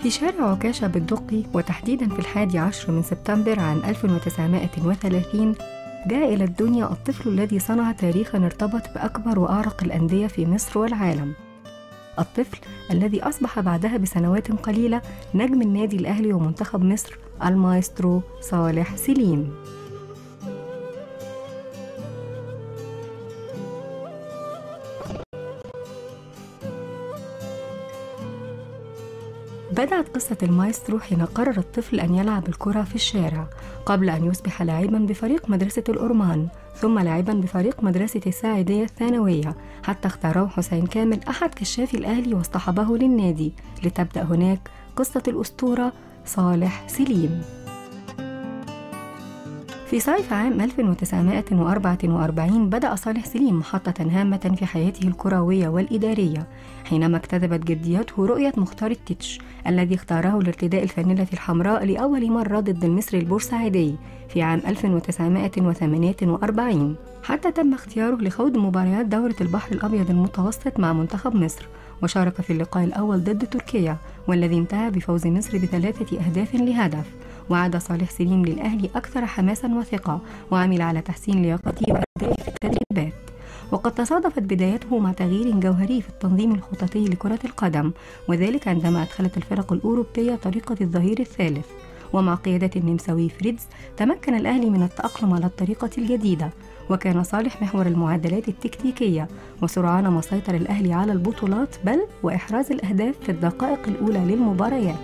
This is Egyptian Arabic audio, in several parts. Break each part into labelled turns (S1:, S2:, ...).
S1: في شارع عكاشة بالدقي وتحديدا في الحادي عشر من سبتمبر عام 1930 جاء إلى الدنيا الطفل الذي صنع تاريخا ارتبط بأكبر وأعرق الأندية في مصر والعالم الطفل الذي أصبح بعدها بسنوات قليلة نجم النادي الأهلي ومنتخب مصر المايسترو صالح سليم بدأت قصة المايسترو حين قرر الطفل أن يلعب الكرة في الشارع قبل أن يصبح لاعبا بفريق مدرسة الأورمان ثم لاعبا بفريق مدرسة الساعدية الثانوية حتى اختاره حسين كامل أحد كشافي الأهلي واصطحبه للنادي لتبدأ هناك قصة الأسطورة صالح سليم في صيف عام 1944 بدأ صالح سليم محطة هامة في حياته الكروية والإدارية حينما اكتسبت جديته رؤية مختار التتش الذي اختاره لارتداء الفانلة الحمراء لأول مرة ضد المصري البورسعيدي في عام 1948 حتى تم اختياره لخوض مباريات دورة البحر الأبيض المتوسط مع منتخب مصر وشارك في اللقاء الأول ضد تركيا والذي انتهى بفوز مصر بثلاثة أهداف لهدف وعاد صالح سليم للأهلي أكثر حماسا وثقة وعمل على تحسين لياقته وأدائه في التدريبات وقد تصادفت بدايته مع تغيير جوهري في التنظيم الخططي لكرة القدم وذلك عندما أدخلت الفرق الأوروبية طريقة الظهير الثالث ومع قيادة النمساوي فريدز تمكن الأهلي من التأقلم على الطريقة الجديدة وكان صالح محور المعدلات التكتيكية وسرعان ما سيطر الأهلي على البطولات بل وإحراز الأهداف في الدقائق الأولى للمباريات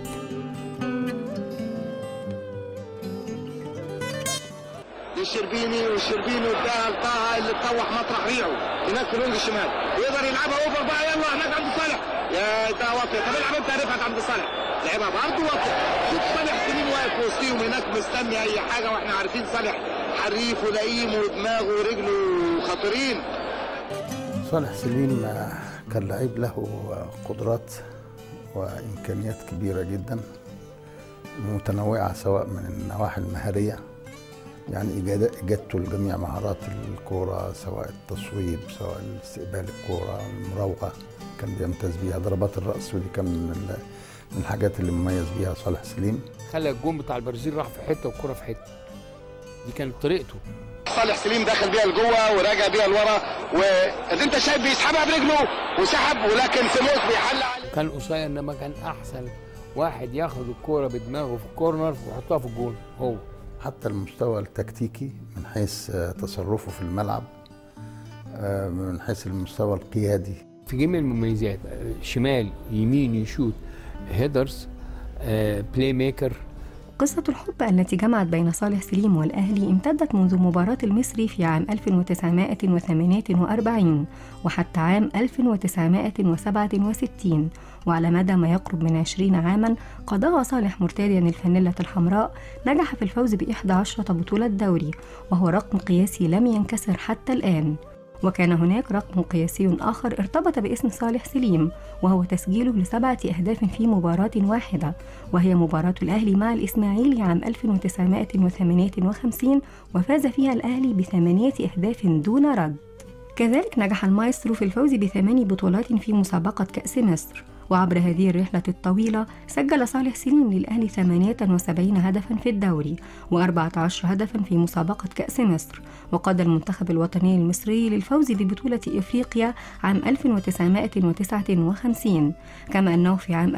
S2: الشربيني والشربيني اداها لطه اللي تطوح مطرح ريعه هناك في الوينج الشمال يقدر يلعبها اوفر بقى يلا هناك عند صالح يا انت واطي طب العب انت رفعت عند صالح لعبها برضه واطي شوف صالح سليم واقف وسطيهم هناك مستني اي حاجه واحنا عارفين صالح حريف ولئيم ودماغه ورجله خطيرين
S3: صالح سليم كان لعيب له قدرات وامكانيات كبيره جدا متنوعه سواء من النواحي المهاريه يعني اجادته لجميع مهارات الكوره سواء التصويب سواء استقبال الكوره المراوغه كان بيمتاز بيها ضربات الراس ودي كان من الحاجات اللي مميز بيها صالح سليم
S4: خلى الجون بتاع البرازيل راح في حته والكوره في حته دي كانت طريقته
S2: صالح سليم دخل بيها لجوه وراجع بيها لورا واللي انت شايف بيسحبها برجله وسحب ولكن سموت بيحل عليه
S4: كان قصير انما كان احسن واحد ياخد الكوره بدماغه في الكورنر ويحطها في الجون هو
S3: حتى المستوى التكتيكي من حيث تصرفه في الملعب من حيث المستوى القيادي
S4: في جميع المميزات شمال يمين يشوت هيدرز بلاي ميكر
S1: قصة الحب التي جمعت بين صالح سليم والأهلي امتدت منذ مباراة المصري في عام 1948 وحتى عام 1967 وعلى مدى ما يقرب من 20 عاما قضاها صالح مرتديا الفانيلة الحمراء نجح في الفوز بإحدى عشرة بطولة دوري وهو رقم قياسي لم ينكسر حتى الآن وكان هناك رقم قياسي آخر ارتبط باسم صالح سليم وهو تسجيله لسبعة أهداف في مباراة واحدة وهي مباراة الأهلي مع الإسماعيلي عام 1958 وفاز فيها الأهلي بثمانية أهداف دون رد كذلك نجح المايسترو في الفوز بثمان بطولات في مسابقة كأس مصر وعبر هذه الرحلة الطويلة سجل صالح سليم للأهلي 78 هدفا في الدوري و14 هدفا في مسابقة كأس مصر وقاد المنتخب الوطني المصري للفوز ببطولة إفريقيا عام 1959 كما أنه في عام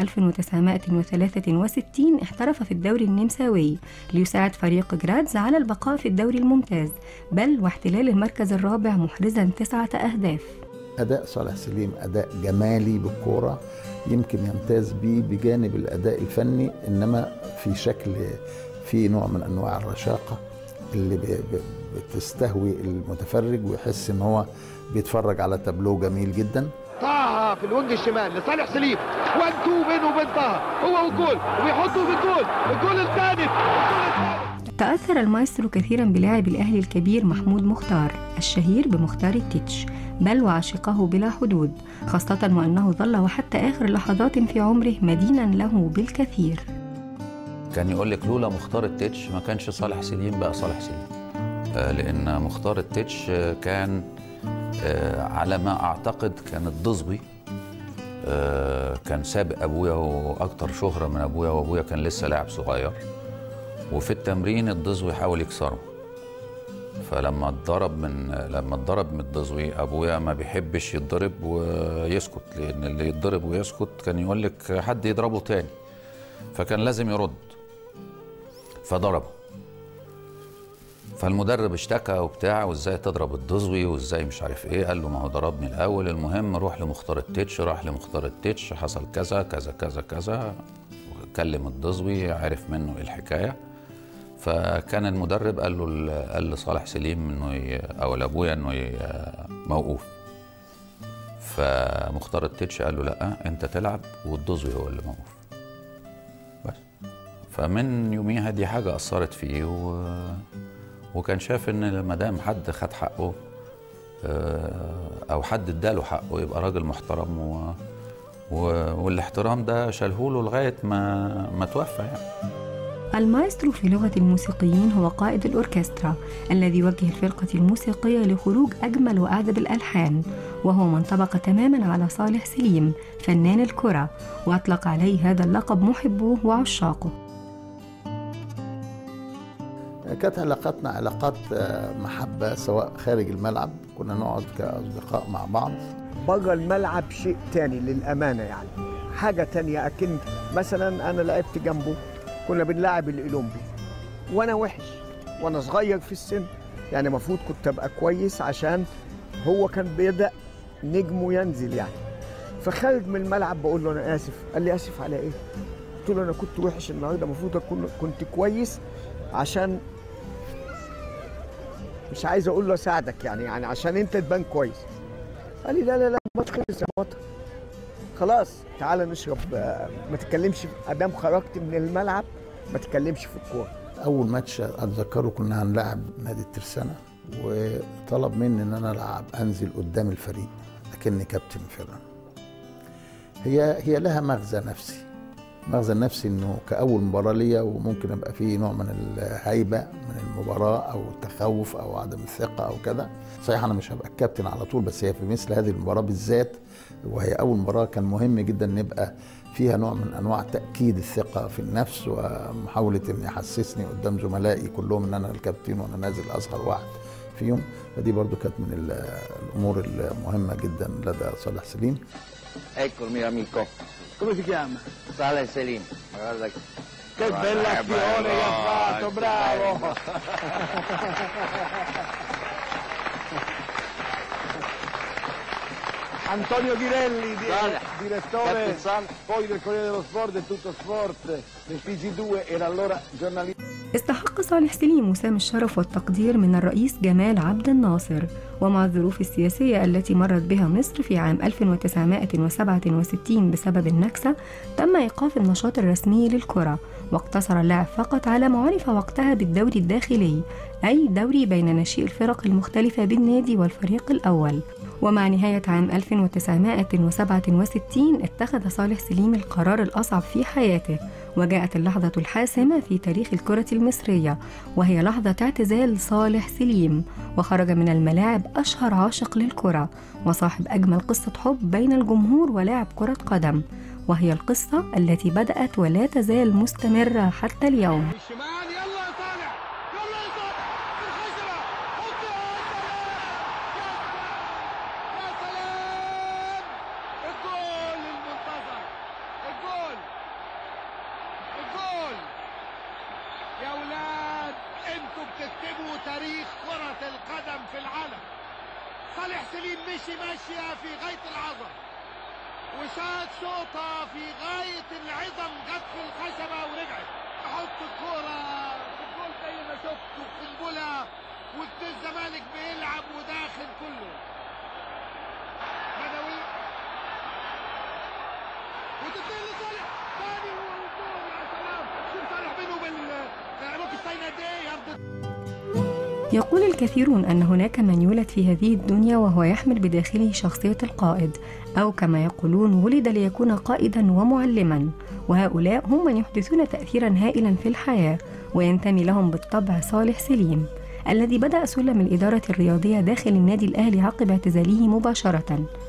S1: 1963 احترف في الدوري النمساوي ليساعد فريق جرادز على البقاء في الدوري الممتاز بل واحتلال المركز الرابع محرزا تسعة أهداف
S3: أداء صالح سليم أداء جمالي بالكورة يمكن يمتاز به بجانب الاداء الفني انما في شكل في نوع من انواع الرشاقه اللي بتستهوي المتفرج ويحس ان هو بيتفرج على تابلو جميل جدا
S2: طه في الوينج الشمال لصالح سليم وان تو بينه وبين طه هو والجول وبيحطه في الجول الجول الثالث
S1: تأثر المايسترو كثيرا بلاعب الأهلي الكبير محمود مختار الشهير بمختار التتش بل وعشقه بلا حدود خاصة وأنه ظل وحتى آخر لحظات في عمره مدينا له بالكثير
S5: كان يقول لك لولا مختار التتش ما كانش صالح سليم بقى صالح سليم آه لأن مختار التتش كان آه على ما أعتقد كان الضزبي آه كان سابق ابويا واكتر شهره من ابويا وابويا كان لسه لاعب صغير وفي التمرين الدزوي حاول يكسره فلما اتضرب من لما اتضرب من الدزوي ابويا ما بيحبش يتضرب ويسكت لان اللي يتضرب ويسكت كان يقول لك حد يضربه تاني فكان لازم يرد فضربه فالمدرب اشتكى وبتاع وازاي تضرب الدزوي وازاي مش عارف ايه قال له ما هو ضربني الاول المهم روح لمختار التتش راح لمختار التتش حصل كذا كذا كذا كذا كلم الدزوي عرف منه ايه الحكايه فكان المدرب قال له قال لصالح سليم انه ي... او لابويا انه ي... موقوف فمختار التتش قال له لا انت تلعب والدزوي هو اللي موقوف بس فمن يوميها دي حاجه اثرت فيه و... وكان شاف ان ما دام حد خد حقه او حد اداله حقه يبقى راجل محترم و... و... والاحترام ده شالهوله لغايه ما ما توفى يعني
S1: المايسترو في لغة الموسيقيين هو قائد الأوركسترا الذي يوجه الفرقة الموسيقية لخروج أجمل وأعذب الألحان وهو من طبق تماما على صالح سليم فنان الكرة وأطلق عليه هذا اللقب محبوه وعشاقه
S3: كانت علاقاتنا علاقات محبة سواء خارج الملعب كنا نقعد كأصدقاء مع بعض
S6: بره الملعب شيء تاني للأمانة يعني حاجة تانية أكن مثلا أنا لعبت جنبه كنا بنلاعب الأولمبي وأنا وحش وأنا صغير في السن يعني المفروض كنت أبقى كويس عشان هو كان بيبدأ نجمه ينزل يعني فخارج من الملعب بقول له أنا آسف قال لي آسف على إيه؟ قلت له أنا كنت وحش النهارده المفروض أكون كنت كويس عشان مش عايز اقول له اساعدك يعني يعني عشان انت تبان كويس قال لي لا لا لا الماتش خلص يا بطل خلاص تعالى نشرب ما تتكلمش ادام خرجت من الملعب ما تتكلمش في الكوره
S3: اول ماتش اتذكره كنا هنلاعب نادي الترسانه وطلب مني ان انا العب انزل قدام الفريق لكني كابتن الفرقه هي هي لها مغزى نفسي مغزى النفسي انه كاول مباراه ليا وممكن ابقى فيه نوع من الهيبه من المباراه او التخوف او عدم الثقه او كذا صحيح انا مش هبقى الكابتن على طول بس هي في مثل هذه المباراه بالذات وهي اول مباراه كان مهم جدا نبقى فيها نوع من انواع تاكيد الثقه في النفس ومحاوله ان يحسسني قدام زملائي كلهم ان انا الكابتن وانا نازل اصغر واحد فيهم فدي برضو كانت من الامور المهمه جدا لدى صالح سليم
S2: Ecco il mio amico.
S6: Come si chiama?
S2: Saleh Selim. Guarda
S6: Che bella
S2: Eh,
S6: azione che ha fatto,
S2: che
S6: bravo! Antonio Ghirelli, di-
S2: Saleh.
S6: direttore
S2: Captain Saleh.
S6: poi del Corriere dello Sport e tutto sport del TG2, era allora giornalista.
S1: استحق صالح سليم وسام الشرف والتقدير من الرئيس جمال عبد الناصر ومع الظروف السياسية التي مرت بها مصر في عام 1967 بسبب النكسة تم إيقاف النشاط الرسمي للكرة واقتصر اللعب فقط على ما عرف وقتها بالدوري الداخلي أي دوري بين ناشئي الفرق المختلفة بالنادي والفريق الأول ومع نهاية عام 1967 اتخذ صالح سليم القرار الأصعب في حياته وجاءت اللحظة الحاسمة في تاريخ الكرة المصرية وهي لحظة اعتزال صالح سليم وخرج من الملاعب أشهر عاشق للكرة وصاحب أجمل قصة حب بين الجمهور ولاعب كرة قدم وهي القصة التي بدأت ولا تزال مستمرة حتى اليوم
S2: الشمال يلا يا صالح يلا يا صالح في الخشبة حط يا سلام يا سلام الجول المنتظر الجول الجول يا ولاد انتوا بتكتبوا تاريخ كرة القدم في العالم صالح سليم مشي ماشية في غاية العظم وشاط شوطة في غاية العظم جت في الخشبة ورجعت احط الكورة في الجول زي ما شفت وقنبلة وسط الزمالك بيلعب وداخل كله بدوي وتتنقل لصالح ثاني والجول يا سلام شوف صالح بينه وبين آه، روكي ستاين قد ايه يرضي
S1: يقول الكثيرون أن هناك من يولد في هذه الدنيا وهو يحمل بداخله شخصية القائد أو كما يقولون ولد ليكون قائدا ومعلما وهؤلاء هم من يحدثون تأثيرا هائلا في الحياة وينتمي لهم بالطبع صالح سليم الذي بدأ سلم الإدارة الرياضية داخل النادي الأهلي عقب اعتزاله مباشرة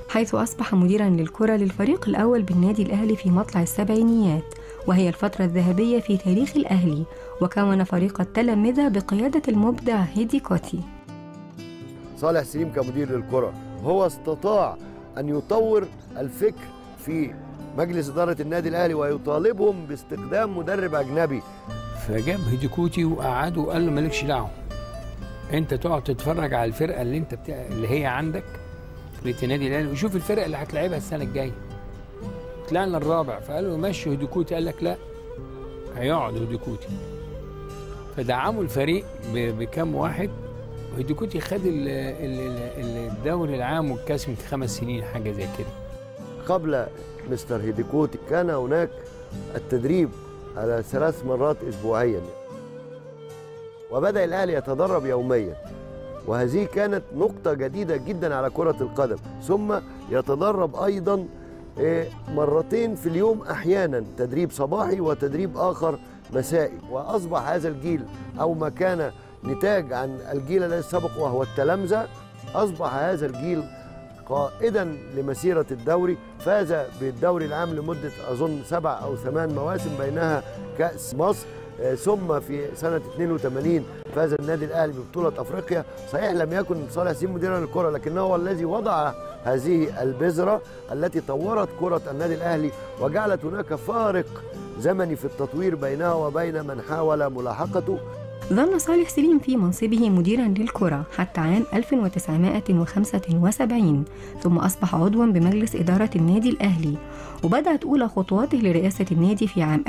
S1: حيث أصبح مديرا للكرة للفريق الأول بالنادي الأهلي في مطلع السبعينيات وهي الفترة الذهبية في تاريخ الأهلي وكون فريق التلامذة بقيادة المبدع هيدي كوتي
S7: صالح سليم كمدير للكرة هو استطاع أن يطور الفكر في مجلس إدارة النادي الأهلي ويطالبهم باستخدام مدرب أجنبي
S4: فجاب هيديكوتي وقعده وقال له مالكش دعوه انت تقعد تتفرج على الفرقه اللي انت بتاع اللي هي عندك فرقه النادي الاهلي وشوف الفرقه اللي هتلعبها السنه الجايه طلعنا الرابع فقال له مشي هيديكوتي قال لك لا هيقعد هيديكوتي فدعموا الفريق ب- بكام واحد وهيديكوتي خد ال- ال- ال- الدوري العام والكاس من خمس سنين حاجه زي كده
S7: قبل مستر هيديكوتي كان هناك التدريب على ثلاث مرات اسبوعيا وبدا الاهلي يتدرب يوميا وهذه كانت نقطه جديده جدا على كره القدم ثم يتدرب ايضا إيه، مرتين في اليوم احيانا تدريب صباحي وتدريب اخر مسائي واصبح هذا الجيل او ما كان نتاج عن الجيل الذي سبق وهو التلامذه اصبح هذا الجيل قائدا لمسيرة الدوري فاز بالدوري العام لمدة أظن سبع أو ثمان مواسم بينها كأس مصر آه، ثم في سنة 82 فاز النادي الأهلي ببطولة أفريقيا صحيح لم يكن صالح سليم مديرا للكرة لكنه هو الذي وضع هذه البذرة التي طورت كرة النادي الأهلي وجعلت هناك فارق زمني في التطوير بينها وبين من حاول ملاحقته
S1: ظل صالح سليم في منصبه مديرا للكرة حتى عام 1975 ثم أصبح عضوا بمجلس إدارة النادي الأهلي وبدأت أولى خطواته لرئاسة النادي في عام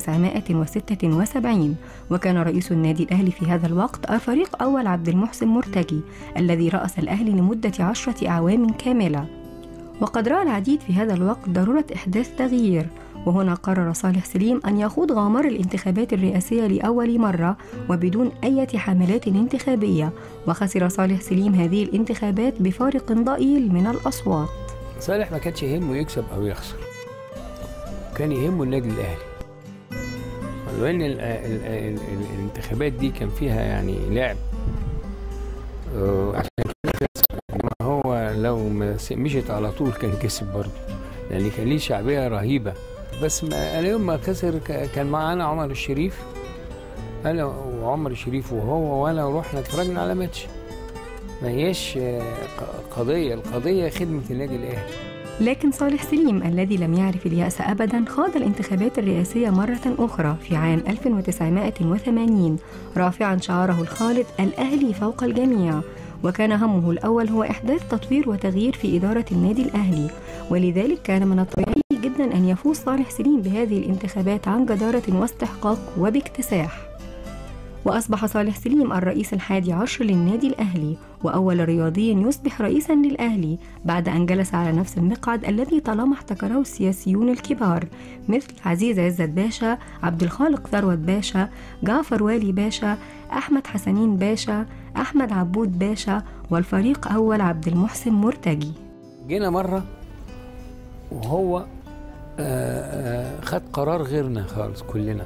S1: 1976 وكان رئيس النادي الأهلي في هذا الوقت الفريق أول عبد المحسن مرتجي الذي رأس الأهلي لمدة عشرة أعوام كاملة وقد رأى العديد في هذا الوقت ضرورة إحداث تغيير وهنا قرر صالح سليم أن يخوض غامر الانتخابات الرئاسية لأول مرة وبدون أي حملات انتخابية وخسر صالح سليم هذه الانتخابات بفارق ضئيل من الأصوات
S4: صالح ما كانش يهمه يكسب او يخسر كان يهمه النادي الاهلي ولو ان ال- ال- ال- ال- الانتخابات دي كان فيها يعني لعب آه، عشان كده خسر انما هو لو ما س- مشيت على طول كان كسب برضه لان كان ليه شعبيه رهيبه بس ما انا يوم ما خسر ك- كان معانا عمر الشريف انا وعمر الشريف وهو وانا رحنا اتفرجنا على ماتش ما هياش آه، ق- قضيه القضيه خدمه النادي الاهلي
S1: لكن صالح سليم الذي لم يعرف اليأس أبدا خاض الانتخابات الرئاسية مرة أخرى في عام 1980 رافعا شعاره الخالد الأهلي فوق الجميع وكان همه الأول هو إحداث تطوير وتغيير في إدارة النادي الأهلي ولذلك كان من الطبيعي جدا أن يفوز صالح سليم بهذه الانتخابات عن جدارة واستحقاق وباكتساح وأصبح صالح سليم الرئيس الحادي عشر للنادي الأهلي وأول رياضي يصبح رئيسا للأهلي بعد أن جلس على نفس المقعد الذي طالما احتكره السياسيون الكبار مثل عزيز عزت باشا عبد الخالق ثروت باشا جعفر والي باشا أحمد حسنين باشا أحمد عبود باشا والفريق أول عبد المحسن مرتجي
S4: جينا مرة وهو آه، آه، خد قرار غيرنا خالص كلنا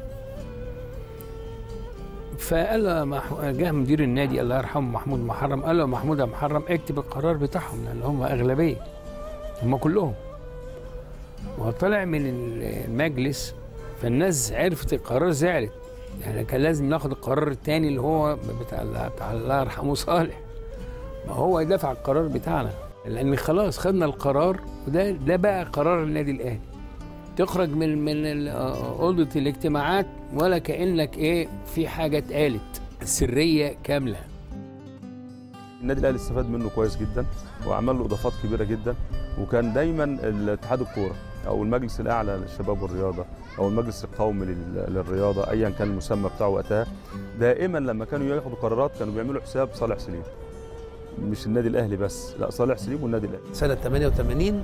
S4: فقال له مح- جه مدير النادي الله يرحمه محمود محرم قال له محمود يا محرم اكتب القرار بتاعهم لان هم اغلبيه هم كلهم وطلع من المجلس فالناس عرفت القرار زعلت يعني كان لازم ناخد القرار الثاني اللي هو بتاع بتاع الله يرحمه صالح ما هو يدافع القرار بتاعنا لان خلاص خدنا القرار وده ده بقى قرار النادي الاهلي تخرج من من ال- اوضه الاجتماعات ولا كانك ايه في حاجه اتقالت سريه كامله
S8: النادي الاهلي استفاد منه كويس جدا وعمل له اضافات كبيره جدا وكان دايما الاتحاد الكوره او المجلس الاعلى للشباب والرياضه او المجلس القومي لل- للرياضه ايا كان المسمى بتاعه وقتها دائما لما كانوا ياخدوا قرارات كانوا بيعملوا حساب صالح سليم مش النادي الاهلي بس لا صالح سليم والنادي الاهلي
S9: سنة 88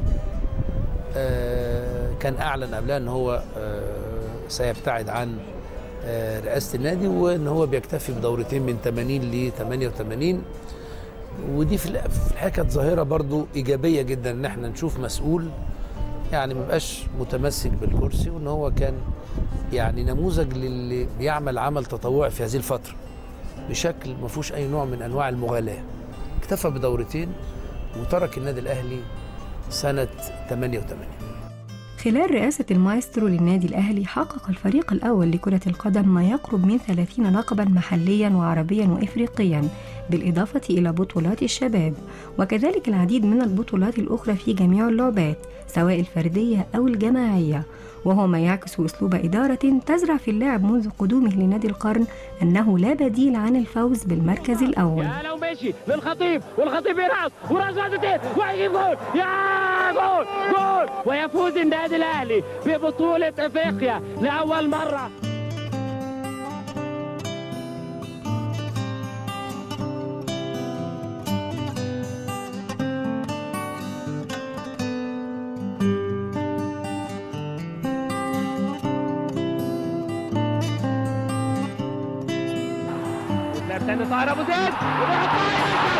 S9: آه، كان أعلن قبلها أن هو آه، سيبتعد عن آه، رئاسة النادي وأن هو بيكتفي بدورتين من 80 ل 88 ودي في الح- في الحقيقة كانت ظاهرة برضو إيجابية جدا إن احنا نشوف مسؤول يعني ما بقاش متمسك بالكرسي وأن هو كان يعني نموذج للي بيعمل عمل تطوعي في هذه الفترة بشكل ما فيهوش أي نوع من أنواع المغالاة اكتفى بدورتين وترك النادي الأهلي سنة 88
S1: خلال رئاسة المايسترو للنادي الأهلي حقق الفريق الأول لكرة القدم ما يقرب من 30 لقبا محليا وعربيا وإفريقيا بالإضافة إلى بطولات الشباب وكذلك العديد من البطولات الأخرى في جميع اللعبات سواء الفردية أو الجماعية وهو ما يعكس أسلوب إدارة تزرع في اللاعب منذ قدومه لنادي القرن أنه لا بديل عن الفوز بالمركز الأول
S10: يا لو ماشي للخطيب والخطيب يرقص وراس واحدتين وهيجيب جول يا جول جول ويفوز النادي الاهلي ببطوله افريقيا لاول مره تاني طاهر ابو زيد وبيحطها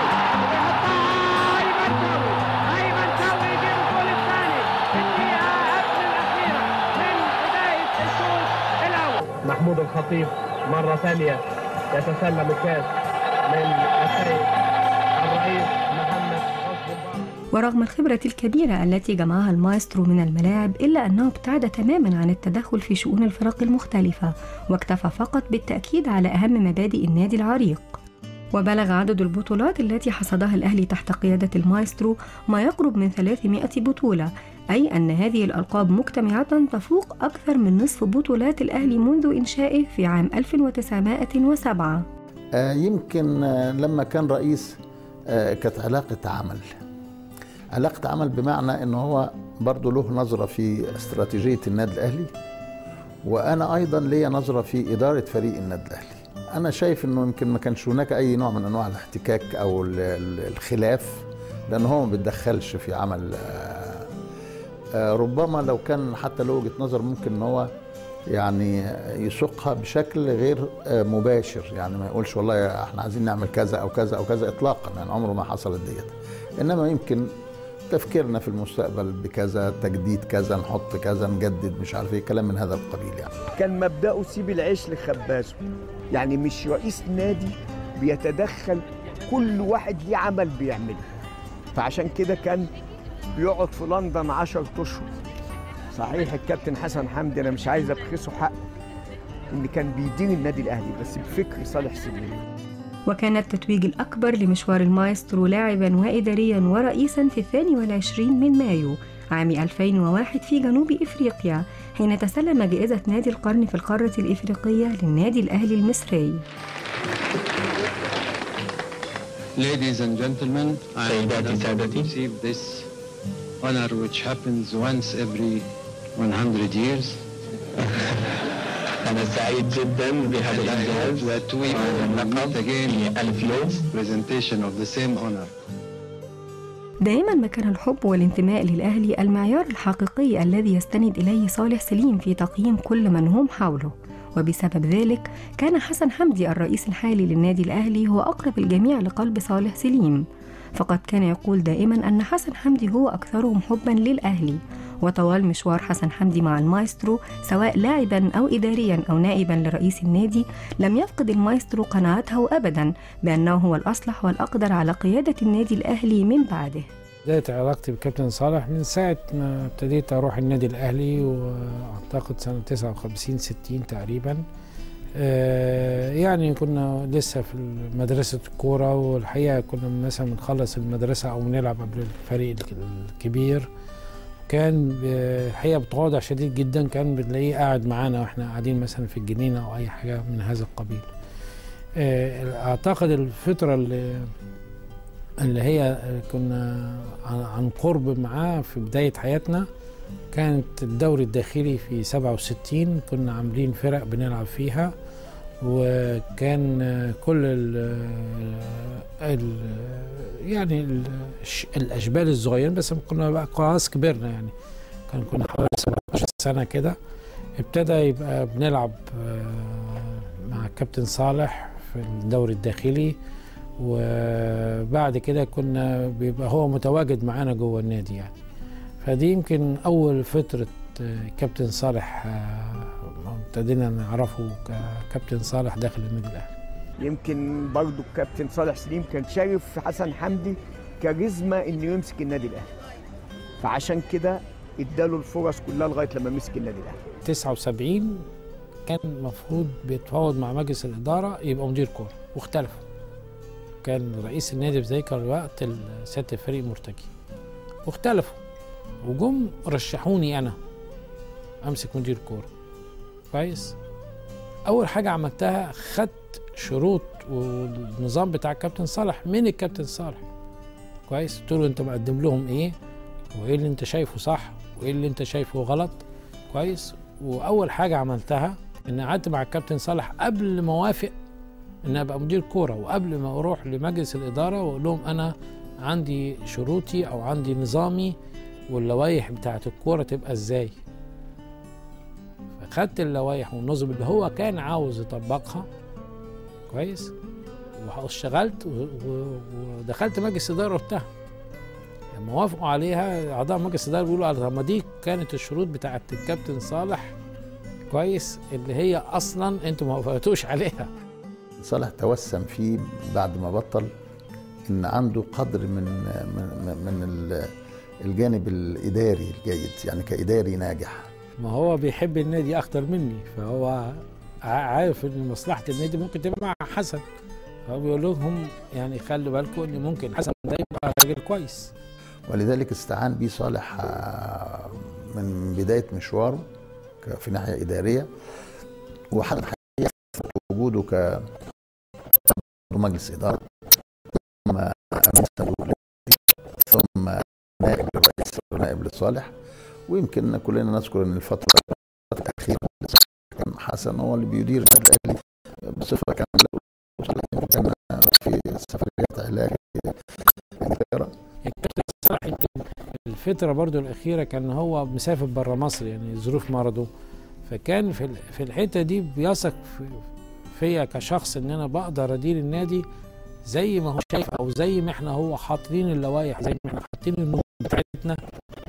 S10: ايمن شوقي ايمن شوقي يجيب الجول الثاني في الدقيقه قبل الاخيره من بدايه الشوط الاول محمود الخطيب مره ثانيه يتسلم الكاس من السيد الرئيس محمد حسني مبارك
S1: ورغم الخبرة الكبيرة التي جمعها المايسترو من الملاعب إلا أنه ابتعد تماما عن التدخل في شؤون الفرق المختلفة واكتفى فقط بالتأكيد على أهم مبادئ النادي العريق وبلغ عدد البطولات التي حصدها الأهلي تحت قيادة المايسترو ما يقرب من 300 بطولة أي أن هذه الألقاب مجتمعة تفوق أكثر من نصف بطولات الأهلي منذ إنشائه في عام 1907
S3: آه، يمكن آه، لما كان رئيس آه، كانت علاقة عمل علاقة عمل بمعنى ان هو برضه له نظرة في استراتيجية النادي الأهلي وأنا أيضا ليا نظرة في إدارة فريق النادي الأهلي أنا شايف إنه يمكن ما كانش هناك أي نوع من أنواع الاحتكاك أو ال- ال- الخلاف لأن هو ما بيتدخلش في عمل آه، آه، ربما لو كان حتى له وجهة نظر ممكن إن هو يعني يسوقها بشكل غير آه، مباشر يعني ما يقولش والله احنا عايزين نعمل كذا او كذا او كذا اطلاقا يعني عمره ما حصلت ديت انما يمكن تفكيرنا في المستقبل بكذا تجديد كذا نحط كذا نجدد مش عارف ايه كلام من هذا القبيل يعني
S6: كان مبدأه سيب العيش لخبازه يعني مش رئيس نادي بيتدخل كل واحد ليه عمل بيعمله فعشان كده كان بيقعد في لندن 10 اشهر صحيح الكابتن حسن حمدي انا مش عايز ابخسه حق ان كان بيدير النادي الاهلي بس بفكر صالح سليم
S1: وكان التتويج الأكبر لمشوار المايسترو لاعبا وإداريا ورئيسا في الثاني والعشرين من مايو عام 2001 في جنوب إفريقيا حين تسلم جائزة نادي القرن في القارة الإفريقية للنادي الأهلي المصري
S11: Ladies and gentlemen, I am honored to receive this honor which happens once every 100 years. أنا سعيد جدا بهذا الإنجاز that we will meet again ألف يوم presentation of the same honor.
S1: دائما ما كان الحب والانتماء للأهلي المعيار الحقيقي الذي يستند إليه صالح سليم في تقييم كل من هم حوله وبسبب ذلك كان حسن حمدي الرئيس الحالي للنادي الأهلي هو أقرب الجميع لقلب صالح سليم فقد كان يقول دائما أن حسن حمدي هو أكثرهم حبا للأهلي وطوال مشوار حسن حمدي مع المايسترو سواء لاعبا أو إداريا أو نائبا لرئيس النادي لم يفقد المايسترو قناعته أبدا بأنه هو الأصلح والأقدر على قيادة النادي الأهلي من بعده
S4: بداية علاقتي بكابتن صالح من ساعة ما ابتديت أروح النادي الأهلي وأعتقد سنة 59 60 تقريبا آه، يعني كنا لسه في مدرسة الكورة والحقيقة كنا مثلا بنخلص المدرسة أو بنلعب قبل الفريق الكبير كان ب- الحقيقة بتواضع شديد جدا كان بنلاقيه قاعد معانا واحنا قاعدين مثلا في الجنينة أو أي حاجة من هذا القبيل آه، أعتقد الفترة اللي اللي هي كنا عن- عن قرب معاه في بداية حياتنا كانت الدوري الداخلي في 67 كنا عاملين فرق بنلعب فيها وكان كل ال ال يعني ال الاشبال الصغيرين بس كنا بقى خلاص كبرنا يعني كان كنا حوالي 17 سنه كده ابتدى يبقى بنلعب آه، مع الكابتن صالح في الدوري الداخلي وبعد كده كنا بيبقى هو متواجد معانا جوه النادي يعني فدي يمكن اول فتره آه، كابتن صالح آه، ابتدينا نعرفه ككابتن صالح داخل النادي الاهلي
S6: يمكن برضو الكابتن صالح سليم كان شايف في حسن حمدي كاريزما انه يمسك النادي الاهلي فعشان كده اداله الفرص كلها لغايه لما مسك النادي الاهلي
S12: 79 كان المفروض بيتفاوض مع مجلس الإدارة يبقى مدير كورة واختلفوا كان رئيس النادي في ذلك الوقت سيادة الفريق مرتجي واختلفوا وجم رشحوني أنا أمسك مدير كورة كويس أول حاجة عملتها خدت شروط والنظام بتاع الكابتن صالح من الكابتن صالح كويس قلت له أنت مقدم لهم إيه وإيه اللي أنت شايفه صح وإيه اللي أنت شايفه غلط كويس واول حاجه عملتها ان قعدت مع الكابتن صالح قبل ما اوافق ان ابقى مدير كوره وقبل ما اروح لمجلس الاداره واقول لهم انا عندي شروطي او عندي نظامي واللوائح بتاعت الكوره تبقى ازاي فخدت اللوائح والنظم اللي هو كان عاوز يطبقها كويس واشتغلت ودخلت مجلس اداره وقتها لما وافقوا عليها اعضاء مجلس الاداره بيقولوا طب ما دي كانت الشروط بتاعت الكابتن صالح كويس اللي هي اصلا انتوا ما وافقتوش عليها
S3: صالح توسم فيه بعد ما بطل ان عنده قدر من من, من الجانب الاداري الجيد يعني كاداري ناجح
S12: ما هو بيحب النادي اكتر مني فهو عارف ان مصلحه النادي ممكن تبقى مع حسن فهو بيقول لهم يعني خلوا بالكم ان ممكن حسن ده يبقى راجل كويس
S3: ولذلك استعان بيه صالح من بداية مشواره في ناحية إدارية وحتى وجوده ك مجلس إدارة ثم أمين صندوق ثم نائب للرئيس ونائب لصالح ويمكن كلنا نذكر ان الفتره الاخيره كان حسن هو اللي بيدير النادي الاهلي بصفه كامله وصالح كان في سفريات علاج انجلترا
S12: الكابتن صلاح يمكن الفتره برضو الاخيره كان هو مسافر بره مصر يعني ظروف مرضه فكان في في الحته دي بيثق فيا كشخص ان انا بقدر ادير النادي زي ما هو شايف او زي ما احنا هو حاطين اللوائح زي ما احنا حاطين النظم بتاعتنا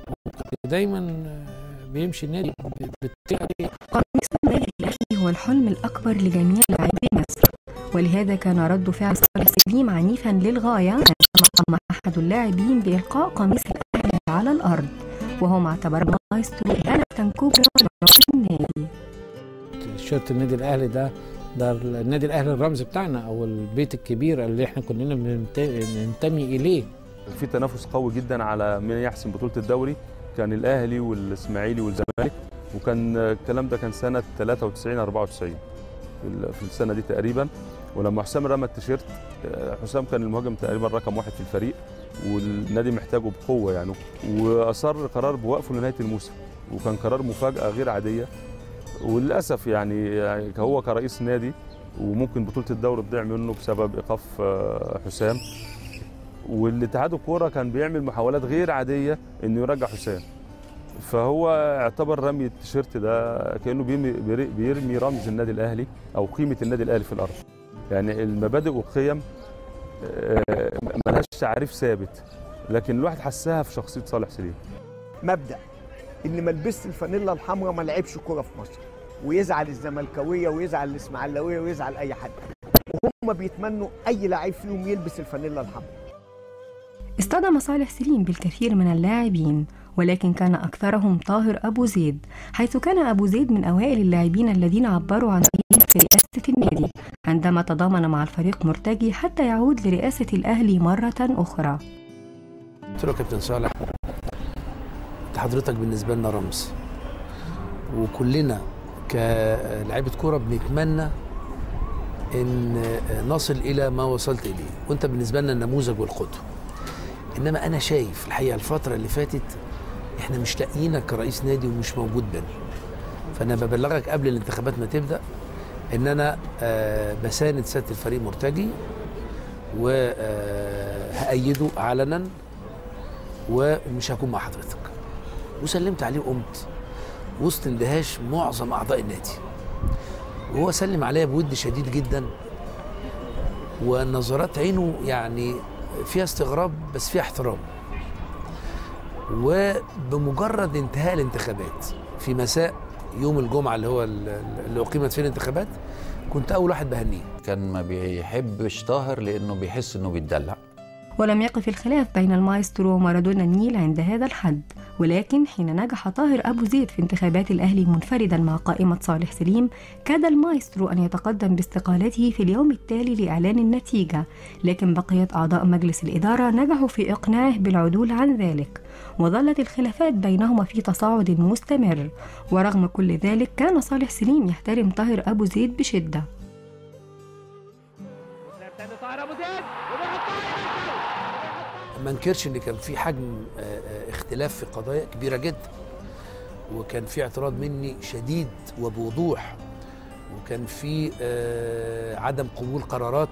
S12: دايما بيمشي النادي بالطريقه
S1: قميص النادي الاهلي هو الحلم الاكبر لجميع لاعبي مصر ولهذا كان رد فعل صالح سليم عنيفا للغايه عندما قام احد اللاعبين بالقاء قميص الاهلي على الارض وهو معتبر مايسترو إهانة كبرى لرئيس النادي
S12: تيشيرت النادي الاهلي ده ده النادي الاهلي الرمز بتاعنا او البيت الكبير اللي احنا كلنا بننتمي اليه
S8: في تنافس قوي جدا على من يحسم بطوله الدوري كان الاهلي والاسماعيلي والزمالك وكان الكلام ده كان سنه 93 94 في السنه دي تقريبا ولما حسام رمى التيشيرت حسام كان المهاجم تقريبا رقم واحد في الفريق والنادي محتاجه بقوه يعني واصر قرار بوقفه لنهايه الموسم وكان قرار مفاجاه غير عاديه وللاسف يعني هو كرئيس نادي وممكن بطوله الدوري تضيع منه بسبب ايقاف حسام والاتحاد الكوره كان بيعمل محاولات غير عاديه انه يرجع حسام فهو اعتبر رمي التيشيرت ده كانه بيرمي, بيرمي رمز النادي الاهلي او قيمه النادي الاهلي في الارض يعني المبادئ والقيم ملهاش تعريف ثابت لكن الواحد حسها في شخصيه صالح سليم
S6: مبدا ان ما لبست الفانيلا الحمراء ما لعبش كوره في مصر ويزعل الزملكاويه ويزعل الاسماعيلاويه ويزعل اي حد وهم بيتمنوا اي لعيب فيهم يلبس الفانيلا الحمراء
S1: اصطدم صالح سليم بالكثير من اللاعبين ولكن كان أكثرهم طاهر أبو زيد حيث كان أبو زيد من أوائل اللاعبين الذين عبروا عن رأيهم في رئاسة النادي عندما تضامن مع الفريق مرتجي حتى يعود لرئاسة الأهلي مرة أخرى
S9: قلت له كابتن صالح انت حضرتك بالنسبة لنا رمز وكلنا كلاعيبة كورة بنتمنى ان نصل الى ما وصلت اليه وانت بالنسبة لنا النموذج والقدوة انما انا شايف الحقيقه الفتره اللي فاتت احنا مش لاقيينك كرئيس نادي ومش موجود بينا فانا ببلغك قبل الانتخابات ما تبدا ان انا آه بساند سياده الفريق مرتجي وهأيده علنا ومش هكون مع حضرتك وسلمت عليه وقمت وسط اندهاش معظم اعضاء النادي وهو سلم عليا بود شديد جدا ونظرات عينه يعني فيها استغراب بس فيها احترام وبمجرد انتهاء الانتخابات في مساء يوم الجمعة اللي هو اللي أقيمت فيه الانتخابات كنت أول واحد بهنيه
S5: كان ما بيحبش طاهر لأنه بيحس إنه بيتدلع
S1: ولم يقف الخلاف بين المايسترو ومارادونا النيل عند هذا الحد ولكن حين نجح طاهر أبو زيد في انتخابات الأهلي منفردا مع قائمة صالح سليم كاد المايسترو أن يتقدم باستقالته في اليوم التالي لإعلان النتيجة لكن بقية أعضاء مجلس الإدارة نجحوا في إقناعه بالعدول عن ذلك وظلت الخلافات بينهما في تصاعد مستمر ورغم كل ذلك كان صالح سليم يحترم طاهر أبو زيد بشدة
S9: ما انكرش ان كان في حجم آه، آه، اختلاف في قضايا كبيره جدا وكان في اعتراض مني شديد وبوضوح وكان في آه، عدم قبول قرارات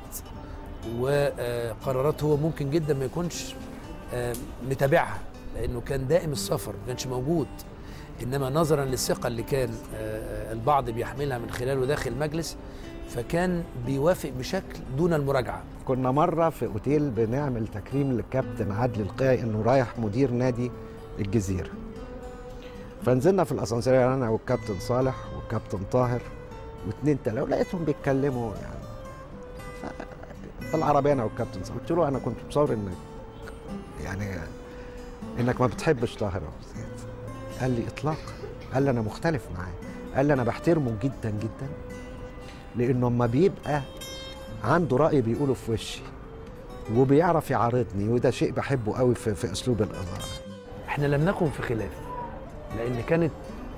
S9: وقرارات هو ممكن جدا ما يكونش آه، متابعها لانه كان دائم السفر ما كانش موجود انما نظرا للثقه اللي كان آه، البعض بيحملها من خلاله داخل المجلس فكان بيوافق بشكل دون المراجعه
S13: كنا مرة في أوتيل بنعمل تكريم للكابتن عادل القاعي إنه رايح مدير نادي الجزيرة فنزلنا في الأسانسير أنا والكابتن صالح والكابتن طاهر واتنين تلاته ولقيتهم بيتكلموا يعني ف- في العربية أنا والكابتن صالح قلت له أنا كنت متصور إنك يعني إنك ما بتحبش طاهر أبو زيد قال لي إطلاقا قال لي أنا مختلف معاه قال لي أنا بحترمه جدا جدا لأنه أما بيبقى عنده رأي بيقوله في وشي وبيعرف يعارضني وده شيء بحبه قوي في, في أسلوب الإدارة
S9: احنا لم نكن في خلاف لان كانت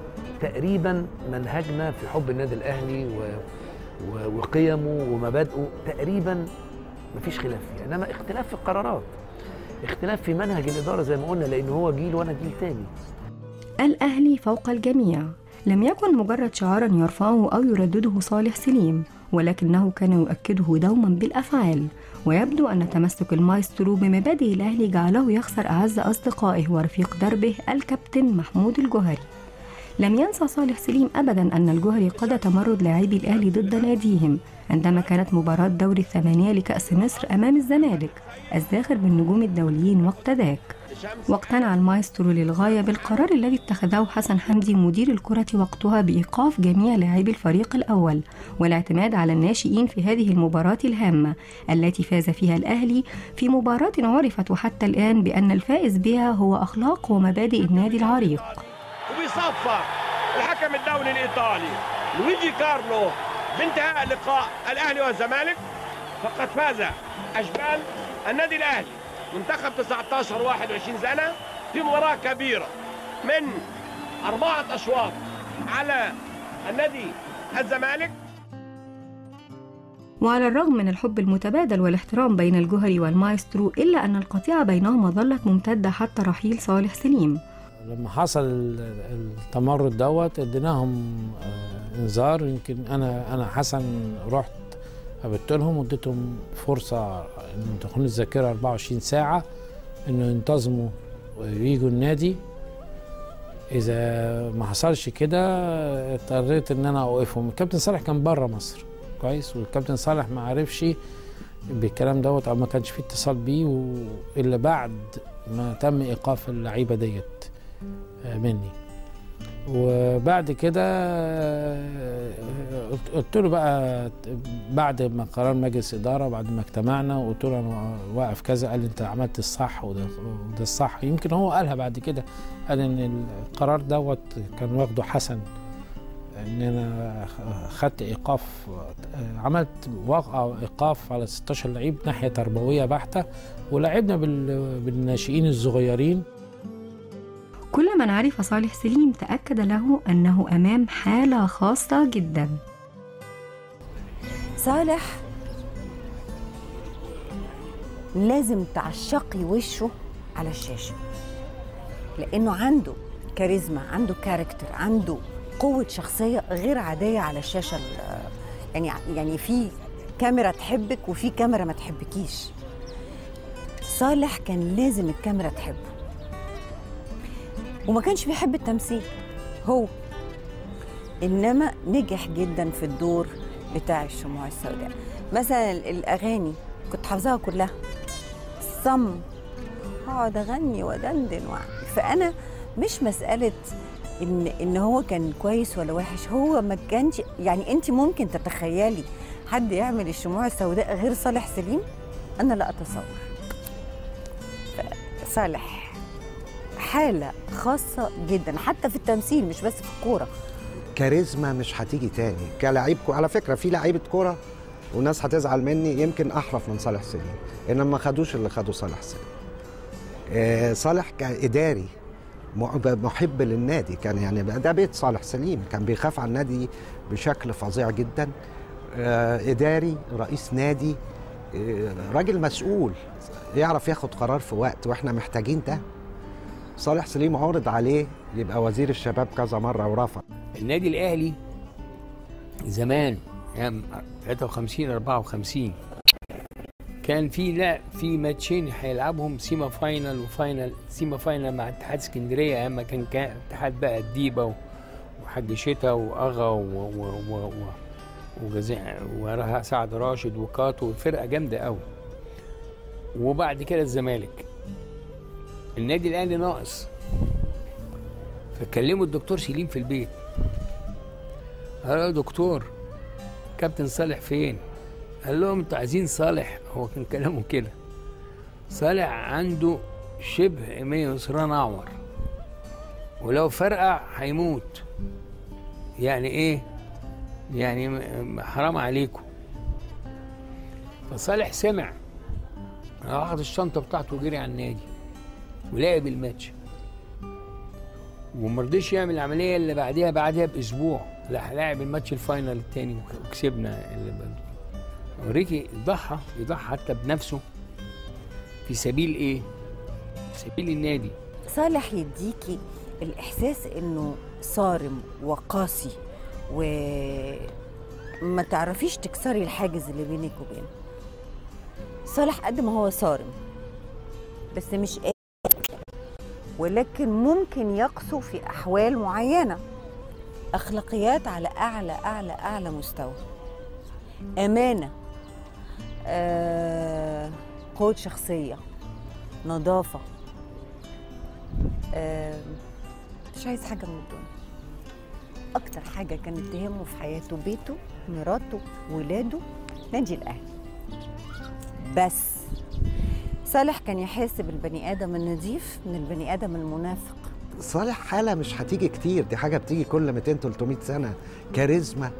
S9: تقريبا منهجنا في حب النادي الاهلي و... و... وقيمه ومبادئه تقريبا مفيش خلاف فيها انما اختلاف في القرارات اختلاف في منهج الاداره زي ما قلنا لان هو جيل وانا جيل تاني
S1: الأهلي فوق الجميع لم يكن مجرد شعارا يرفعه أو يردده صالح سليم ولكنه كان يؤكده دوما بالأفعال ويبدو أن تمسك المايسترو بمبادئ الأهلي جعله يخسر أعز أصدقائه ورفيق دربه الكابتن محمود الجوهري لم ينسى صالح سليم أبدا أن الجوهري قاد تمرد لاعبي الأهلي ضد ناديهم عندما كانت مباراة دوري الثمانية لكأس مصر أمام الزمالك الزاخر بالنجوم الدوليين وقت ذاك واقتنع المايسترو للغاية بالقرار الذي اتخذه حسن حمدي مدير الكرة وقتها بإيقاف جميع لاعبي الفريق الأول والاعتماد على الناشئين في هذه المباراة الهامة التي فاز فيها الأهلي في مباراة عرفت وحتى الآن بأن الفائز بها هو أخلاق ومبادئ النادي العريق
S10: وبيصفر الحكم الدولي الايطالي لويجي كارلو بانتهاء لقاء الاهلي والزمالك فقد فاز اشبال النادي الاهلي منتخب 19 21 سنه في مباراه كبيره من اربعه اشواط على النادي الزمالك
S1: وعلى الرغم من الحب المتبادل والاحترام بين الجوهري والمايسترو إلا أن القطيعة بينهما ظلت ممتدة حتى رحيل صالح سليم
S12: لما حصل ال- التمرد دوت اديناهم آه، انذار يمكن انا انا حسن رحت قابلت لهم واديتهم فرصه ان تكون الذاكره 24 ساعه انه ينتظموا وييجوا النادي اذا ما حصلش كده اضطريت ان انا اوقفهم الكابتن صالح كان بره مصر كويس والكابتن صالح ما عرفش بالكلام دوت او ما كانش فيه اتصال بيه و- الا بعد ما تم ايقاف اللعيبه ديت آه، مني وبعد كده آه، قلت- قلت له بقى بعد ما قرار مجلس اداره بعد ما اجتمعنا وقلت له انا واقف كذا قال لي انت عملت الصح وده وده الصح يمكن هو قالها بعد كده قال ان القرار دوت كان واخده حسن ان انا خدت ايقاف آه، عملت واقعه ايقاف على 16 لعيب ناحيه تربويه بحته ولعبنا بال- بالناشئين الصغيرين
S1: كل من عرف صالح سليم تأكد له أنه أمام حالة خاصة جدا
S14: صالح لازم تعشقي وشه على الشاشة لأنه عنده كاريزما عنده كاركتر عنده قوة شخصية غير عادية على الشاشة ال- يعني يعني في كاميرا تحبك وفي كاميرا ما تحبكيش صالح كان لازم الكاميرا تحبه وما كانش بيحب التمثيل هو انما نجح جدا في الدور بتاع الشموع السوداء مثلا الاغاني كنت حافظاها كلها صم اقعد اغني ودندن واعمل فانا مش مساله ان ان هو كان كويس ولا وحش هو ما كانش يعني انت ممكن تتخيلي حد يعمل الشموع السوداء غير صالح سليم انا لا اتصور صالح حالة خاصة جدا حتى في التمثيل مش بس في الكورة
S13: كاريزما مش هتيجي تاني كلاعب كو... على فكره في لعيبه كوره وناس هتزعل مني يمكن احرف من صالح سليم انما ما خدوش اللي خدوا صالح سليم آه صالح كاداري مع- محب للنادي كان يعني ده بيت صالح سليم كان بيخاف على النادي بشكل فظيع جدا آه اداري رئيس نادي آه راجل مسؤول يعرف ياخد قرار في وقت واحنا محتاجين ده صالح سليم عرض عليه يبقى وزير الشباب كذا مره ورفض
S4: النادي الاهلي زمان يعني 53 54 كان في لا في ماتشين هيلعبهم سيما فاينل وفاينل سيما فاينل مع اتحاد اسكندريه ايام ما كان كان اتحاد بقى الديبه و- وحاج شتا واغا و- و- و- و- وجزاء وراها سعد راشد وكاتو فرقه جامده قوي وبعد كده الزمالك النادي الاهلي ناقص فكلموا الدكتور سليم في البيت قال له يا دكتور كابتن صالح فين قال لهم انتوا عايزين صالح هو كان كلامه كده صالح عنده شبه ايمية يسران اعور ولو فرقع هيموت يعني ايه يعني م- حرام عليكم فصالح سمع راح اخد الشنطه بتاعته وجري على النادي ولعب الماتش ومرضيش يعمل العمليه اللي بعديها بعدها باسبوع لا هلاعب الماتش الفاينل التاني وك- وكسبنا اللي بعده. اوريكي ضحى يضحى حتى بنفسه في سبيل ايه؟ في سبيل النادي
S14: صالح يديكي الإحساس إنه صارم وقاسي وما تعرفيش تكسري الحاجز اللي بينك وبينه صالح قد ما هو صارم بس مش قاسي ولكن ممكن يقسو في أحوال معينة أخلاقيات على أعلى أعلى أعلى مستوى أمانة آه، قوة شخصية نظافة آه، مش عايز حاجة من الدنيا أكتر حاجة كانت تهمه في حياته بيته مراته ولاده نادي الأهلي بس صالح كان يحاسب البني آدم النظيف من البني آدم المنافق
S13: صالح حاله مش هتيجي كتير دي حاجه بتيجي كل 200 300 سنه كاريزما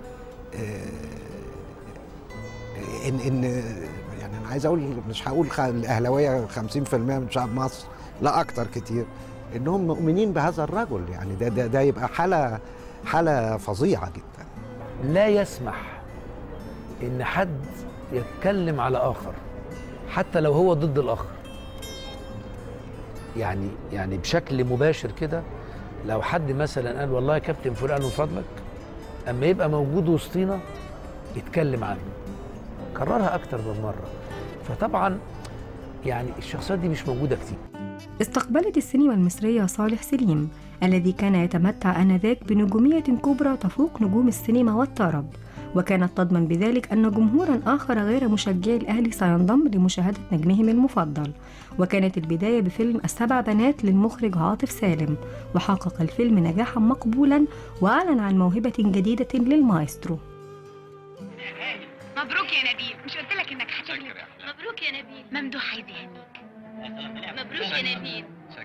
S13: آه، ان ان يعني انا عايز اقول مش هقول خ- الاهلاويه 50% من شعب مصر لا اكتر كتير انهم مؤمنين بهذا الرجل يعني ده ده, ده يبقى حاله حاله فظيعه جدا
S9: لا يسمح ان حد يتكلم على اخر حتى لو هو ضد الاخر يعني يعني بشكل مباشر كده لو حد مثلا قال والله يا كابتن فلان من فضلك اما يبقى موجود وسطينا يتكلم عنه كررها اكتر من مره فطبعا يعني الشخصيات دي مش موجوده كتير
S1: استقبلت السينما المصرية صالح سليم الذي كان يتمتع آنذاك بنجومية كبرى تفوق نجوم السينما والطرب وكانت تضمن بذلك أن جمهورا آخر غير مشجعي الأهلي سينضم لمشاهدة نجمهم المفضل وكانت البداية بفيلم السبع بنات للمخرج عاطف سالم وحقق الفيلم نجاحا مقبولا وأعلن عن موهبة جديدة للمايسترو
S15: مبروك يا نبيل مش قلت لك انك هتغلب مبروك يا نبيل ممدوح عايز يهنيك مبروك يا نبيل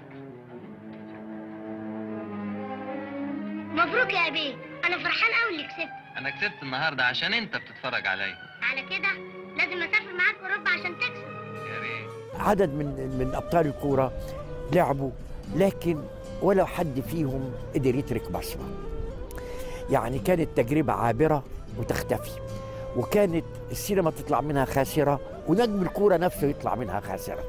S16: مبروك يا أبي أنا فرحان أوي اللي كسبت
S17: انا كسبت النهارده عشان انت بتتفرج عليا
S16: على كده لازم أسافر معاك أوروبا عشان تكسب
S17: يا ريت
S18: عدد من من ابطال الكوره لعبوا لكن ولا حد فيهم قدر يترك بصمه يعني كانت تجربه عابره وتختفي وكانت السينما تطلع منها خاسره ونجم الكوره نفسه يطلع منها خاسره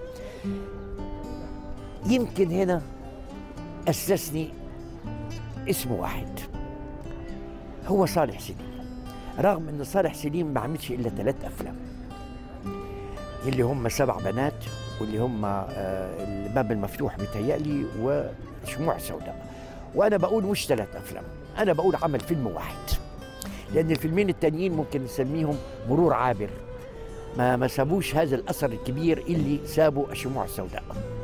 S18: يمكن هنا اسسني اسم واحد هو صالح سليم رغم ان صالح سليم ما عملش الا ثلاث افلام اللي هم سبع بنات واللي هم آه، الباب المفتوح بيتهيألي وشموع سوداء وانا بقول مش ثلاث افلام انا بقول عمل فيلم واحد لان الفيلمين التانيين ممكن نسميهم مرور عابر ما ما سابوش هذا الاثر الكبير اللي سابه الشموع السوداء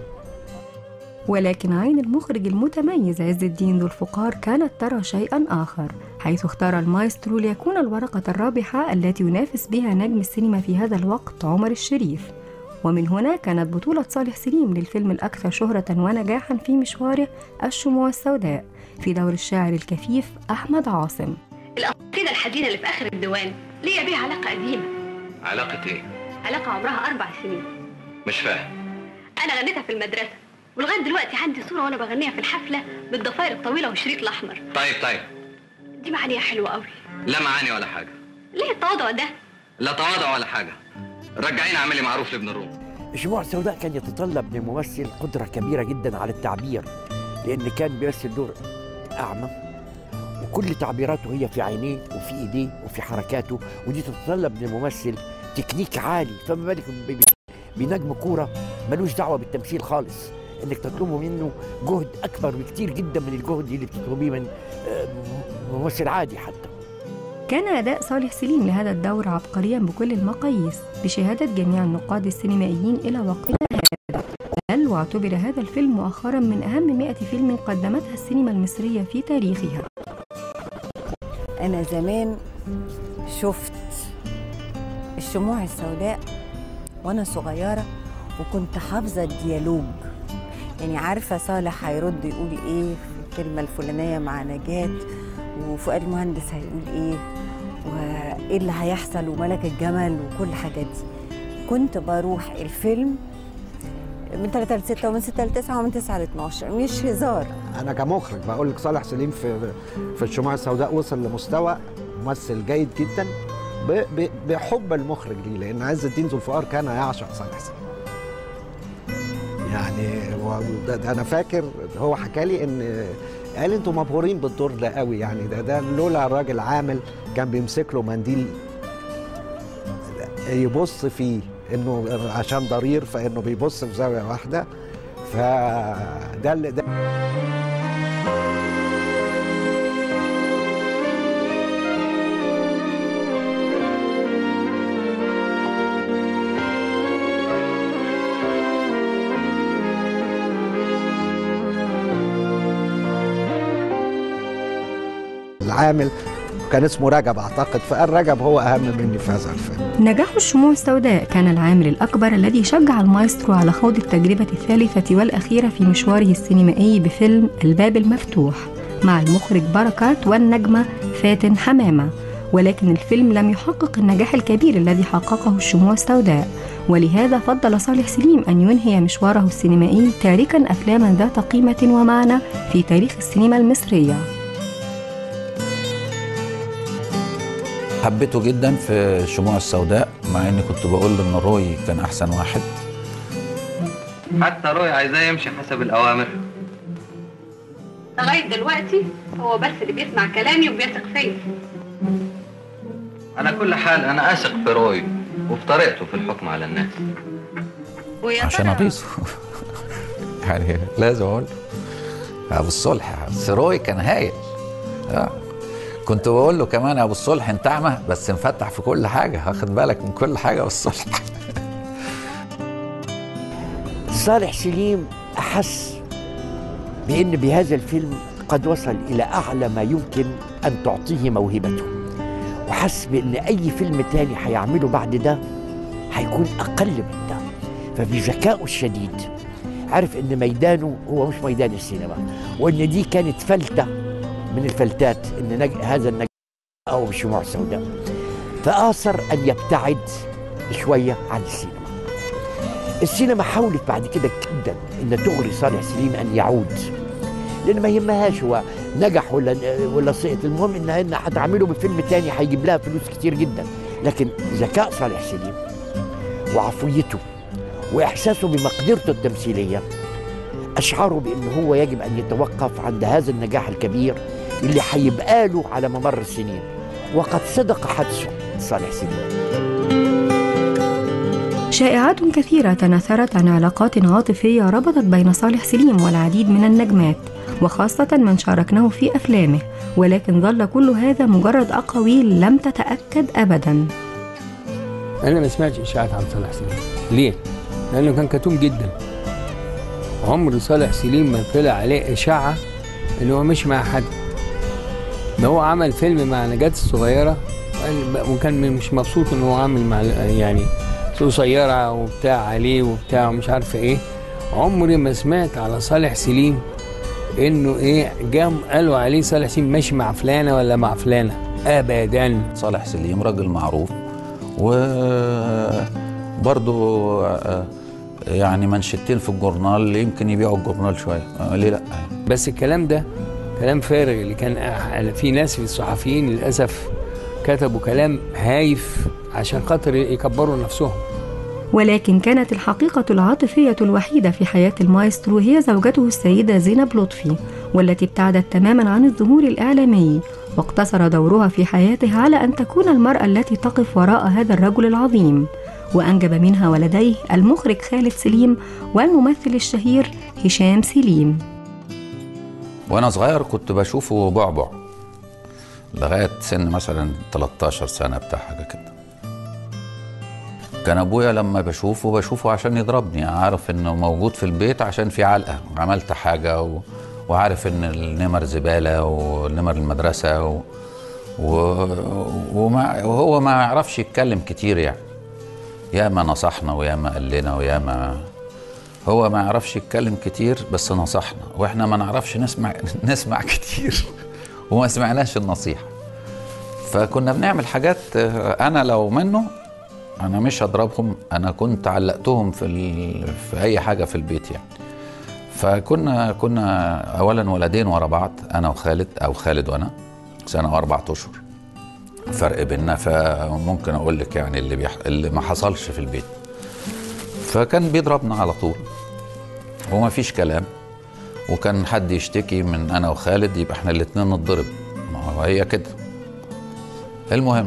S1: ولكن عين المخرج المتميز عز الدين ذو الفقار كانت ترى شيئا آخر حيث اختار المايسترو ليكون الورقة الرابحة التي ينافس بها نجم السينما في هذا الوقت عمر الشريف ومن هنا كانت بطولة صالح سليم للفيلم الأكثر شهرة ونجاحا في مشواره الشموع السوداء في دور الشاعر الكفيف أحمد عاصم
S19: القصيدة الحزينة اللي في آخر الديوان ليا بيها علاقة قديمة
S17: علاقة ايه؟
S19: علاقة عمرها أربع سنين
S17: مش فاهم
S19: أنا غنيتها في المدرسة ولغاية دلوقتي عندي صورة وأنا بغنيها في الحفلة بالضفاير الطويلة والشريط الأحمر
S17: طيب طيب
S19: دي معانيها حلوة قوي
S17: لا معاني ولا حاجة
S19: ليه التواضع ده؟
S17: لا تواضع ولا حاجة رجعينا اعملي معروف لابن الروم
S18: الشموع السوداء كان يتطلب من الممثل قدرة كبيرة جدا على التعبير لأن كان بيمثل دور أعمى وكل تعبيراته هي في عينيه وفي إيديه وفي حركاته ودي تتطلب من الممثل تكنيك عالي فما بالك ب- ب- بنجم كورة ملوش دعوة بالتمثيل خالص انك تطلبه منه جهد اكبر بكتير جدا من الجهد اللي بتطلبيه من آه، ممثل عادي حتى
S1: كان أداء صالح سليم لهذا الدور عبقريا بكل المقاييس بشهادة جميع النقاد السينمائيين إلى وقتنا هذا بل واعتبر هذا الفيلم مؤخرا من أهم 100 فيلم قدمتها السينما المصرية في تاريخها
S14: أنا زمان شفت الشموع السوداء وأنا صغيرة وكنت حافظة الديالوج يعني عارفة صالح هيرد يقول إيه في الكلمة الفلانية مع نجاة وفؤاد المهندس هيقول إيه وإيه اللي هيحصل وملك الجمل وكل الحاجات دي كنت بروح الفيلم من 3 ل 6 ومن 6 ل 9 ومن 9 ل 12 مش هزار
S13: انا كمخرج بقول لك صالح سليم في في الشموع السوداء وصل لمستوى ممثل جيد جدا ب- ب- بحب المخرج ليه لان عز الدين ذو الفقار كان يعشق صالح سليم يعني هو ده, ده انا فاكر هو حكى لي ان قال انتوا مبهورين بالدور ده قوي يعني ده ده لولا الراجل عامل كان بيمسك له منديل يبص فيه انه عشان ضرير فانه بيبص في زاويه واحده فده اللي ده العامل كان اسمه رجب اعتقد فقال رجب هو اهم مني في هذا الفيلم
S1: نجاح الشموع السوداء كان العامل الأكبر الذي شجع المايسترو على خوض التجربة الثالثة والأخيرة في مشواره السينمائي بفيلم الباب المفتوح مع المخرج بركات والنجمة فاتن حمامة ولكن الفيلم لم يحقق النجاح الكبير الذي حققه الشموع السوداء ولهذا فضل صالح سليم أن ينهي مشواره السينمائي تاركا أفلاما ذات قيمة ومعنى في تاريخ السينما المصرية
S5: حبيته جدا في الشموع السوداء مع اني كنت بقول ان روي كان احسن واحد
S17: حتى روي عايزاه يمشي حسب الاوامر
S19: لغاية دلوقتي هو بس اللي بيسمع كلامي وبيثق فيا
S17: على كل حال انا اثق في روي وفي طريقته في الحكم على الناس
S19: ويا
S5: عشان اغيظه يعني لازم اقول له ابو الصلح بس روي كان هايل آه. كنت بقول له كمان يا ابو الصلح انت اعمى بس مفتح في كل حاجه واخد بالك من كل حاجه والصلح
S18: صالح سليم أحس بأن بهذا الفيلم قد وصل إلى أعلى ما يمكن أن تعطيه موهبته وحس بأن أي فيلم تاني هيعمله بعد ده هيكون أقل من ده فبذكائه الشديد عرف أن ميدانه هو مش ميدان السينما وأن دي كانت فلتة من الفلتات أن نج... هذا النجاح أو الشموع السوداء فآثر أن يبتعد شوية عن السينما السينما حاولت بعد كده جدا ان تغري صالح سليم ان يعود لان ما يهمهاش هو نجح ولا ولا سقط المهم انها ان هتعمله بفيلم تاني هيجيب لها فلوس كتير جدا لكن ذكاء صالح سليم وعفويته واحساسه بمقدرته التمثيليه اشعره بان هو يجب ان يتوقف عند هذا النجاح الكبير اللي هيبقى له على ممر السنين وقد صدق حدسه صالح سليم
S1: شائعات كثيرة تناثرت عن علاقات عاطفية ربطت بين صالح سليم والعديد من النجمات وخاصة من شاركناه في أفلامه ولكن ظل كل هذا مجرد أقاويل لم تتأكد أبدا
S4: انا ما سمعتش اشاعات عن صالح سليم ليه لانه كان كتوم جدا عمر صالح سليم ما طلع عليه اشاعه ان هو مش مع حد ده هو عمل فيلم مع نجاة الصغيره وقال- وكان مش مبسوط ان هو عامل مع يعني قصيره وبتاع عليه وبتاع ومش عارفه ايه عمري ما سمعت على صالح سليم انه ايه جام قالوا عليه صالح سليم ماشي مع فلانه ولا مع فلانه ابدا
S5: صالح سليم راجل معروف وبرضه يعني منشتين في الجورنال يمكن يبيعوا الجورنال شويه آه، ليه لا
S4: بس الكلام ده كلام فارغ اللي كان أح- في ناس في الصحفيين للاسف كتبوا كلام هايف عشان خاطر يكبروا نفسهم
S1: ولكن كانت الحقيقة العاطفية الوحيدة في حياة المايسترو هي زوجته السيدة زينب لطفي والتي ابتعدت تماما عن الظهور الإعلامي واقتصر دورها في حياته على أن تكون المرأة التي تقف وراء هذا الرجل العظيم وأنجب منها ولديه المخرج خالد سليم والممثل الشهير هشام سليم
S5: وانا صغير كنت بشوفه بعبع لغايه سن مثلا 13 سنه بتاع حاجه كده كان ابويا لما بشوفه بشوفه عشان يضربني عارف انه موجود في البيت عشان في علقه عملت حاجه و... وعارف ان النمر زباله ونمر المدرسه و... و... وما... وهو ما يعرفش يتكلم كتير يعني ياما نصحنا وياما قال لنا وياما هو ما يعرفش يتكلم كتير بس نصحنا واحنا ما نعرفش نسمع نسمع كتير وما سمعناش النصيحه فكنا بنعمل حاجات آه، انا لو منه انا مش هضربهم انا كنت علقتهم في ال... في اي حاجه في البيت يعني فكنا كنا اولا ولدين ورا بعض انا وخالد او خالد وانا سنه واربع اشهر فرق بيننا فممكن اقول لك يعني اللي بيح... اللي ما حصلش في البيت فكان بيضربنا على طول وما فيش كلام وكان حد يشتكي من انا وخالد يبقى احنا الاتنين نتضرب ما هو هي كده المهم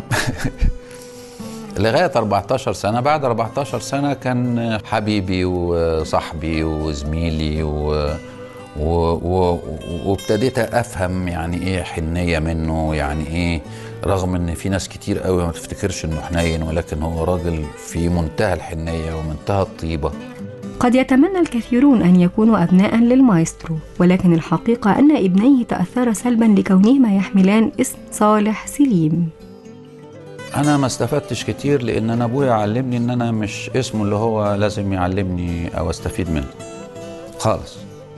S5: لغايه 14 سنه بعد 14 سنه كان حبيبي وصاحبي وزميلي و و و وابتديت افهم يعني ايه حنيه منه يعني ايه رغم ان في ناس كتير قوي ما تفتكرش انه حنين ولكن هو راجل في منتهى الحنيه ومنتهى الطيبه
S1: قد يتمنى الكثيرون أن يكونوا أبناء للمايسترو ولكن الحقيقة أن ابنيه تأثر سلبا لكونهما يحملان اسم صالح سليم
S5: انا ما استفدتش كتير لان انا ابويا علمني ان انا مش اسمه اللي هو لازم يعلمني او استفيد منه خالص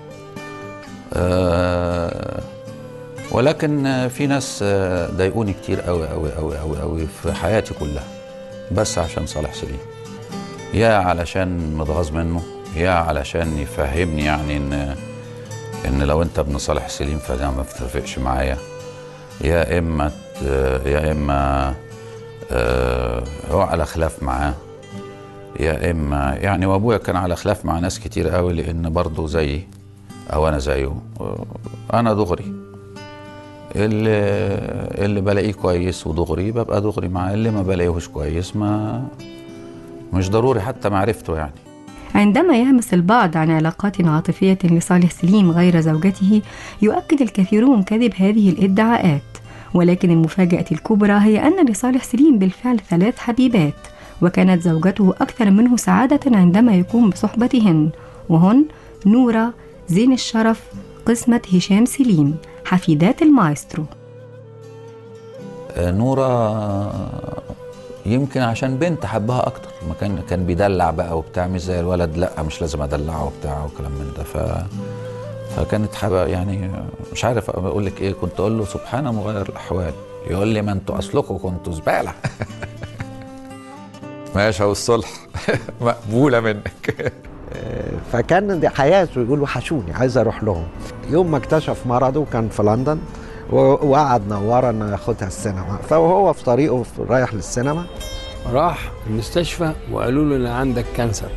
S5: أه ولكن في ناس آه، ضايقوني كتير قوي قوي قوي قوي قوي في حياتي كلها بس عشان صالح سليم يا علشان متغاظ منه يا علشان يفهمني يعني ان ان لو انت ابن صالح سليم فده ما بتتفقش معايا يا اما ت- يا اما آه، هو على خلاف معاه يا اما يعني وابويا كان على خلاف مع ناس كتير قوي لان برضه زيي او انا زيه آه، انا دغري اللي اللي بلاقيه كويس ودغري ببقى دغري معاه اللي ما بلاقيهوش كويس ما مش ضروري حتى معرفته يعني
S1: عندما يهمس البعض عن علاقات عاطفية لصالح سليم غير زوجته يؤكد الكثيرون كذب هذه الادعاءات ولكن المفاجأة الكبرى هي أن لصالح سليم بالفعل ثلاث حبيبات وكانت زوجته أكثر منه سعادة عندما يقوم بصحبتهن وهن نورة زين الشرف قسمة هشام سليم حفيدات المايسترو
S5: آه، نورة يمكن عشان بنت حبها اكتر ما كان كان بيدلع بقى وبتاع مش زي الولد لا مش لازم ادلعه وبتاع وكلام من ده ف فكانت حابه يعني مش عارف اقول لك ايه كنت اقول له سبحان مغير الاحوال يقول لي ما انتوا اصلكم كنتوا زباله ماشي يا الصلح مقبوله منك
S13: فكان دي حياته يقول وحشوني عايز اروح لهم يوم ما اكتشف مرضه كان في لندن و- وقعد نوره انه ياخدها السينما فهو في طريقه في- رايح للسينما
S4: راح المستشفى وقالوا له ان عندك كانسر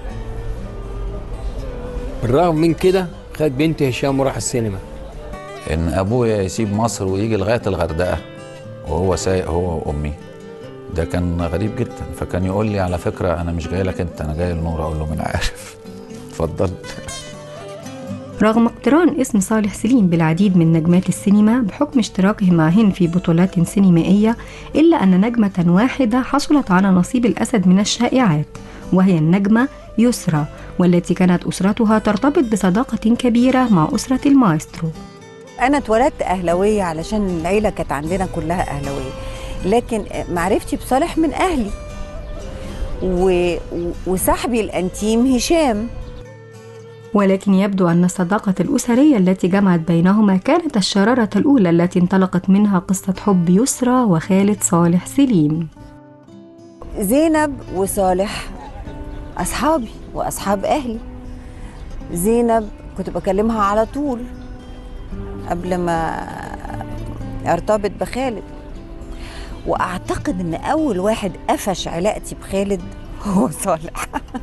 S4: بالرغم من كده خد بنت هشام وراح السينما
S5: ان ابويا يسيب مصر ويجي لغايه الغردقه وهو سايق هو وامي ده كان غريب جدا فكان يقول لي على فكره انا مش جاي لك انت انا جاي لنور اقول له من عارف اتفضل
S1: رغم اقتران اسم صالح سليم بالعديد من نجمات السينما بحكم اشتراكه معهن في بطولات سينمائية إلا أن نجمة واحدة حصلت على نصيب الأسد من الشائعات وهي النجمة يسرى والتي كانت أسرتها ترتبط بصداقة كبيرة مع أسرة المايسترو
S14: انا اتولدت اهلاويه علشان العيله كانت عندنا كلها اهلاويه لكن معرفتي بصالح من اهلي و... و- وصاحبي الانتيم هشام
S1: ولكن يبدو أن الصداقة الأسرية التي جمعت بينهما كانت الشرارة الأولى التي انطلقت منها قصة حب يسرى وخالد صالح سليم
S14: زينب وصالح اصحابي واصحاب اهلي زينب كنت بكلمها على طول قبل ما ارتبط بخالد واعتقد ان اول واحد قفش علاقتي بخالد هو صالح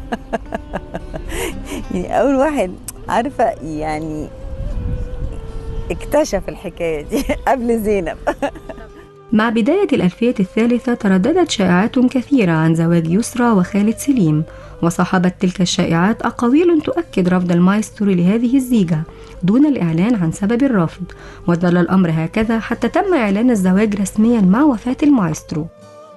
S14: يعني اول واحد عارفه يعني اكتشف الحكايه دي قبل زينب
S1: مع بداية الألفية الثالثة ترددت شائعات كثيرة عن زواج يسرى وخالد سليم وصاحبت تلك الشائعات أقاويل تؤكد رفض المايسترو لهذه الزيجة دون الإعلان عن سبب الرفض وظل الأمر هكذا حتى تم إعلان الزواج رسميا مع وفاة المايسترو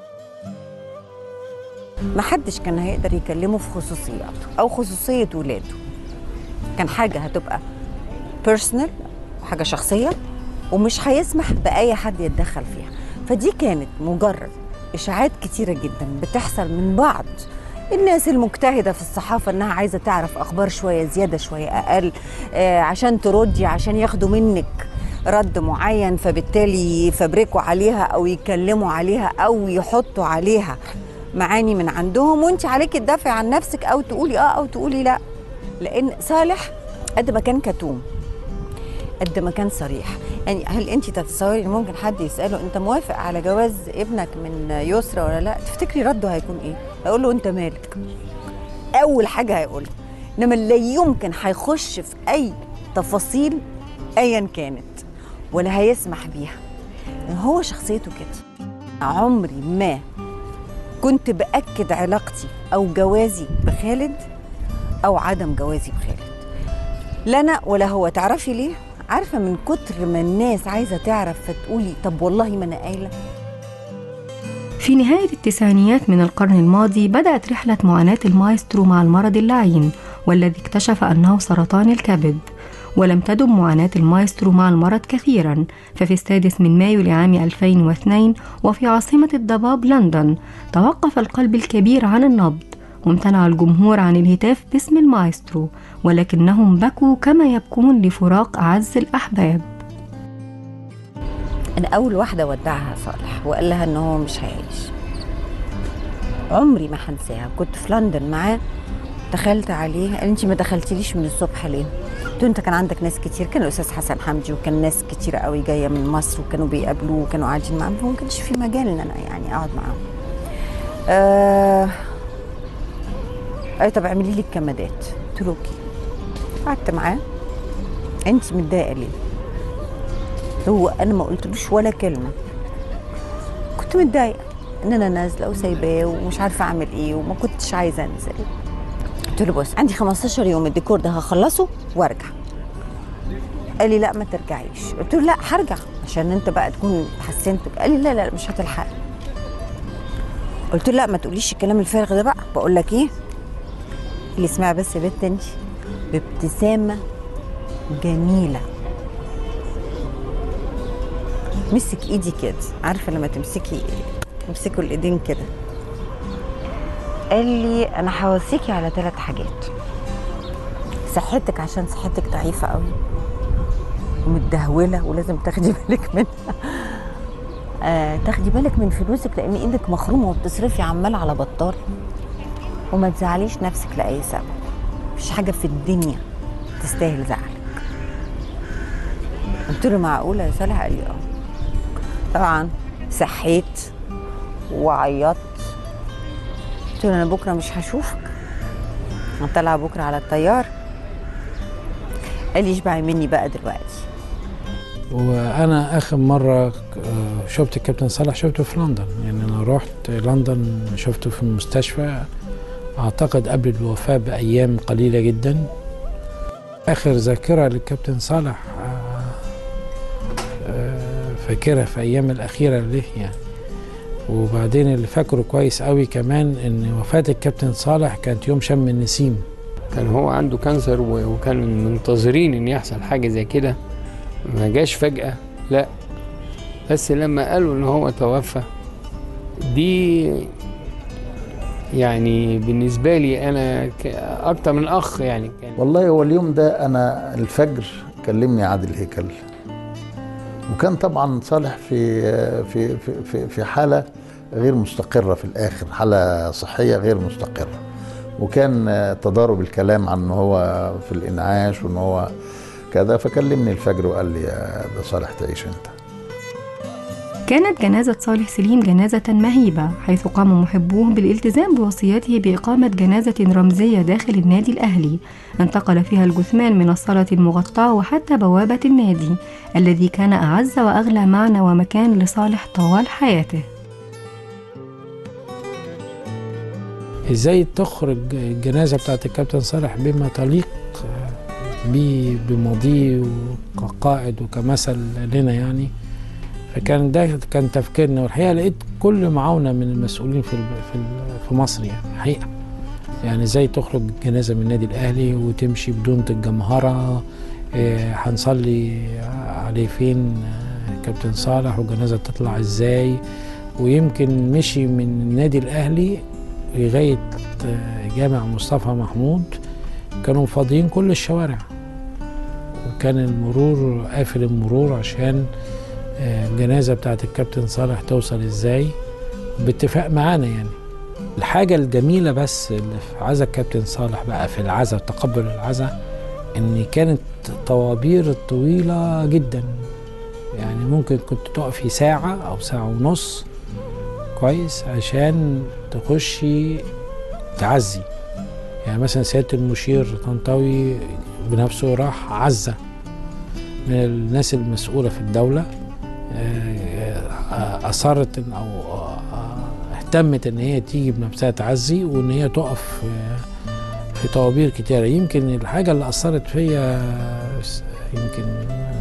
S14: ما حدش كان هيقدر يكلمه في خصوصياته او خصوصيه ولاده كان حاجه هتبقى بيرسونال حاجه شخصيه ومش هيسمح باي حد يتدخل فيها فدي كانت مجرد اشاعات كتيره جدا بتحصل من بعض الناس المجتهده في الصحافه انها عايزه تعرف اخبار شويه زياده شويه اقل آه عشان تردي عشان ياخدوا منك رد معين فبالتالي يفبركوا عليها او يتكلموا عليها او يحطوا عليها معاني من عندهم وانت عليكي تدافعي عن نفسك او تقولي اه او تقولي لا لان صالح قد ما كان كتوم قد ما كان صريح يعني هل انت تتصوري ان ممكن حد يساله انت موافق على جواز ابنك من يسرى ولا لا تفتكري رده هيكون ايه هيقول له انت مالك اول حاجه هيقولها انما لا يمكن هيخش في اي تفاصيل ايا كانت ولا هيسمح بيها هو شخصيته كده عمري ما كنت باكد علاقتي او جوازي بخالد او عدم جوازي بخالد لا انا ولا هو تعرفي ليه عارفه من كتر ما الناس عايزه تعرف فتقولي طب والله ما انا قايله
S1: في نهاية التسعينيات من القرن الماضي بدأت رحلة معاناة المايسترو مع المرض اللعين والذي اكتشف أنه سرطان الكبد ولم تدم معاناة المايسترو مع المرض كثيرا ففي السادس من مايو لعام 2002 وفي عاصمة الضباب لندن توقف القلب الكبير عن النبض وامتنع الجمهور عن الهتاف باسم المايسترو ولكنهم بكوا كما يبكون لفراق أعز الأحباب
S14: انا اول واحده ودعها صالح وقال لها ان هو مش هيعيش عمري ما هنساها كنت في لندن معاه دخلت عليه قال انت ما دخلتليش من الصبح ليه قلت له انت كان عندك ناس كتير كان الاستاذ حسن حمدي وكان ناس كتير قوي جايه من مصر وكانوا بيقابلوه وكانوا قاعدين معاه فما كانش في مجال ان انا يعني اقعد معاهم آه... قال طب اعملي لي الكمادات قلت له اوكي قعدت معاه انت متضايقه ليه هو انا ما قلتلوش ولا كلمه كنت متضايقه ان انا نازله وسايباه ومش عارفه اعمل ايه وما كنتش عايزه انزل قلت له بص عندي 15 يوم الديكور ده هخلصه وارجع قال لي لا ما ترجعيش قلت له لا هرجع عشان انت بقى تكون اتحسنت قال لي لا لا مش هتلحق قلت له لا ما تقوليش الكلام الفارغ ده بقى بقول لك ايه اللي اسمعي بس يا بنت انت بابتسامه جميله مسك ايدي كده عارفه لما تمسكي تمسكوا الايدين كده قال لي انا هوصيكي على ثلاث حاجات صحتك عشان صحتك ضعيفه قوي ومتدهوله ولازم تاخدي بالك منها آه تاخدي بالك من فلوسك لان ايدك مخرومه وبتصرفي عمال على بطال وما تزعليش نفسك لاي سبب مفيش حاجه في الدنيا تستاهل زعلك قلت له معقوله يا صالح قال لي اه طبعا صحيت وعيطت قلت له انا بكره مش هشوفك انا طالعه بكره على الطيار قال لي اشبعي مني بقى دلوقتي
S12: وانا اخر مره آه، شفت الكابتن صالح شفته في لندن يعني انا رحت لندن شفته في المستشفى اعتقد قبل الوفاه بايام قليله جدا اخر ذاكره للكابتن صالح آه، آه، فاكرها في ايام الاخيره له يعني وبعدين اللي فاكره كويس قوي كمان ان وفاه الكابتن صالح كانت يوم شم النسيم
S4: كان هو عنده كانسر و- وكان منتظرين ان يحصل حاجه زي كده ما جاش فجاه لا بس لما قالوا ان هو توفى دي يعني بالنسبه لي انا ك- اكتر من اخ يعني كان
S3: والله هو اليوم ده انا الفجر كلمني عادل هيكل وكان طبعا صالح في في في في, في حاله غير مستقره في الاخر حاله صحيه غير مستقره وكان تضارب الكلام عن ان هو في الانعاش وان هو كذا فكلمني الفجر وقال لي يا ده صالح تعيش انت
S1: كانت جنازة صالح سليم جنازة مهيبة حيث قام محبوه بالالتزام بوصيته بإقامة جنازة رمزية داخل النادي الأهلي انتقل فيها الجثمان من الصالة المغطاة وحتى بوابة النادي الذي كان أعز وأغلى معنى ومكان لصالح طوال حياته
S12: ازاي تخرج الجنازه بتاعت الكابتن صالح بما تليق بيه بماضيه وكقائد وكمثل لنا يعني فكان ده كان تفكيرنا والحقيقه لقيت كل معاونه من المسؤولين في ال- في ال- في مصر يعني الحقيقه يعني ازاي تخرج جنازه من النادي الاهلي وتمشي بدون الجمهره إيه، هنصلي عليه فين آه، كابتن صالح والجنازه تطلع ازاي ويمكن مشي من النادي الاهلي لغايه آه، جامع مصطفى محمود كانوا فاضيين كل الشوارع وكان المرور قافل المرور عشان آه، الجنازه بتاعت الكابتن صالح توصل ازاي باتفاق معانا يعني الحاجه الجميله بس اللي في عزا الكابتن صالح بقى في العزا تقبل العزا ان كانت طوابير الطويله جدا يعني ممكن كنت تقفي ساعه او ساعه ونص كويس عشان تخشي تعزي يعني مثلا سياده المشير طنطاوي بنفسه راح عزه من الناس المسؤوله في الدوله آه، اصرت إن- او آه، اهتمت ان هي تيجي بنفسها تعزي وان هي تقف آه، في طوابير كتيرة يمكن الحاجة اللي أثرت فيا س- يمكن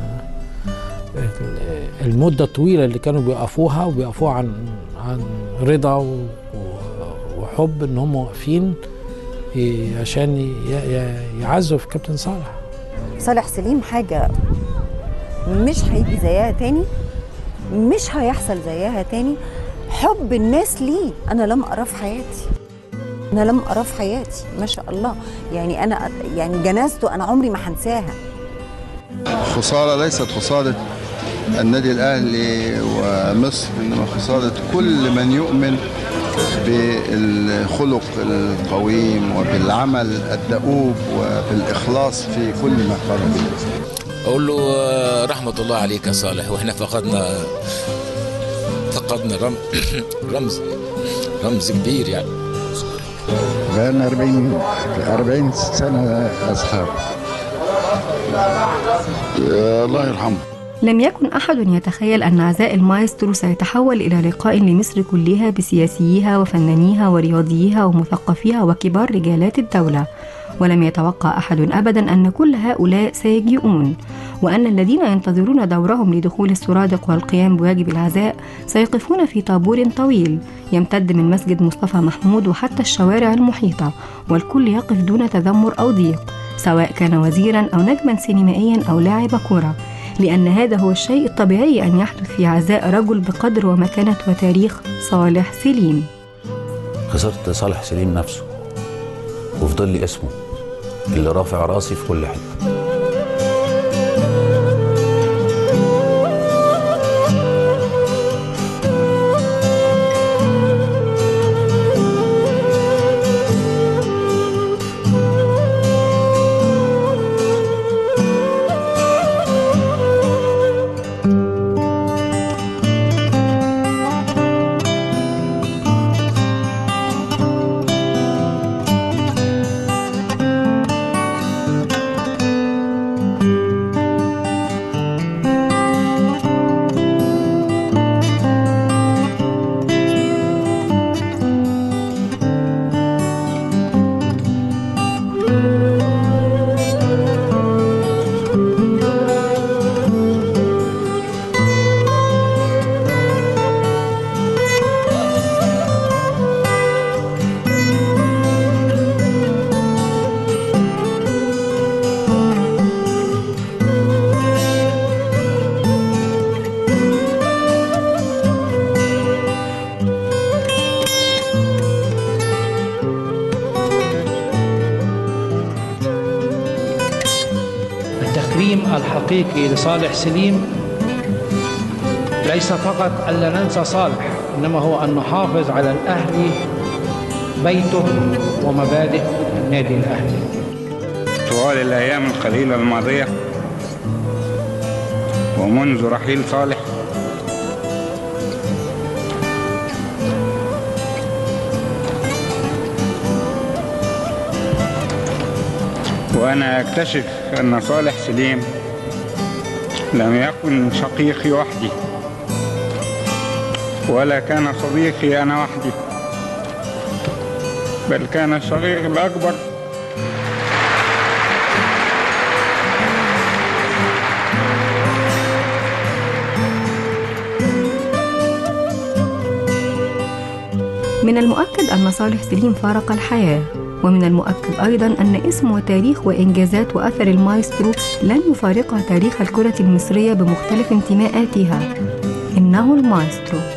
S12: آه، المدة الطويلة اللي كانوا بيقفوها وبيقفوها عن عن رضا و- و- وحب إن هم واقفين ي- عشان ي- ي- يعزوا في كابتن صالح
S14: صالح سليم حاجة مش هيجي زيها تاني مش هيحصل زيها تاني حب الناس ليه أنا لم أراه في حياتي أنا لم أراه في حياتي ما شاء الله يعني أنا يعني جنازته أنا عمري ما هنساها
S20: خسارة ليست خسارة النادي الأهلي ومصر إنما خسارة كل من يؤمن بالخلق القويم وبالعمل الدؤوب وبالإخلاص في كل ما قام به
S21: اقول له آه، رحمه الله عليك يا صالح واحنا فقدنا فقدنا رم... رمز رمز كبير يعني
S22: بقالنا 40 40 سنة أصحاب
S20: الله يرحمه
S1: لم يكن أحد يتخيل أن عزاء المايسترو سيتحول إلى لقاء لمصر كلها بسياسيها وفنانيها ورياضيها ومثقفيها وكبار رجالات الدولة ولم يتوقع أحد أبدا أن كل هؤلاء سيجيئون وأن الذين ينتظرون دورهم لدخول السرادق والقيام بواجب العزاء سيقفون في طابور طويل يمتد من مسجد مصطفى محمود وحتى الشوارع المحيطة والكل يقف دون تذمر أو ضيق سواء كان وزيرا أو نجما سينمائيا أو لاعب كرة لأن هذا هو الشيء الطبيعي أن يحدث في عزاء رجل بقدر ومكانة وتاريخ صالح سليم
S5: خسرت صالح سليم نفسه وفضل لي اسمه اللي رافع راسي في كل حته
S12: الحقيقي لصالح سليم ليس فقط ألا ننسى صالح إنما هو أن نحافظ على الأهلي بيته ومبادئ النادي الأهلي
S2: طوال الأيام القليلة الماضية ومنذ رحيل صالح وأنا أكتشف أن صالح سليم لم يكن شقيقي وحدي ولا كان صديقي أنا وحدي بل كان الشقيق الأكبر
S1: من المؤكد أن صالح سليم فارق الحياة ومن المؤكد أيضا أن اسم وتاريخ وإنجازات وأثر المايسترو لن يفارقها تاريخ الكرة المصرية بمختلف انتماءاتها إنه المايسترو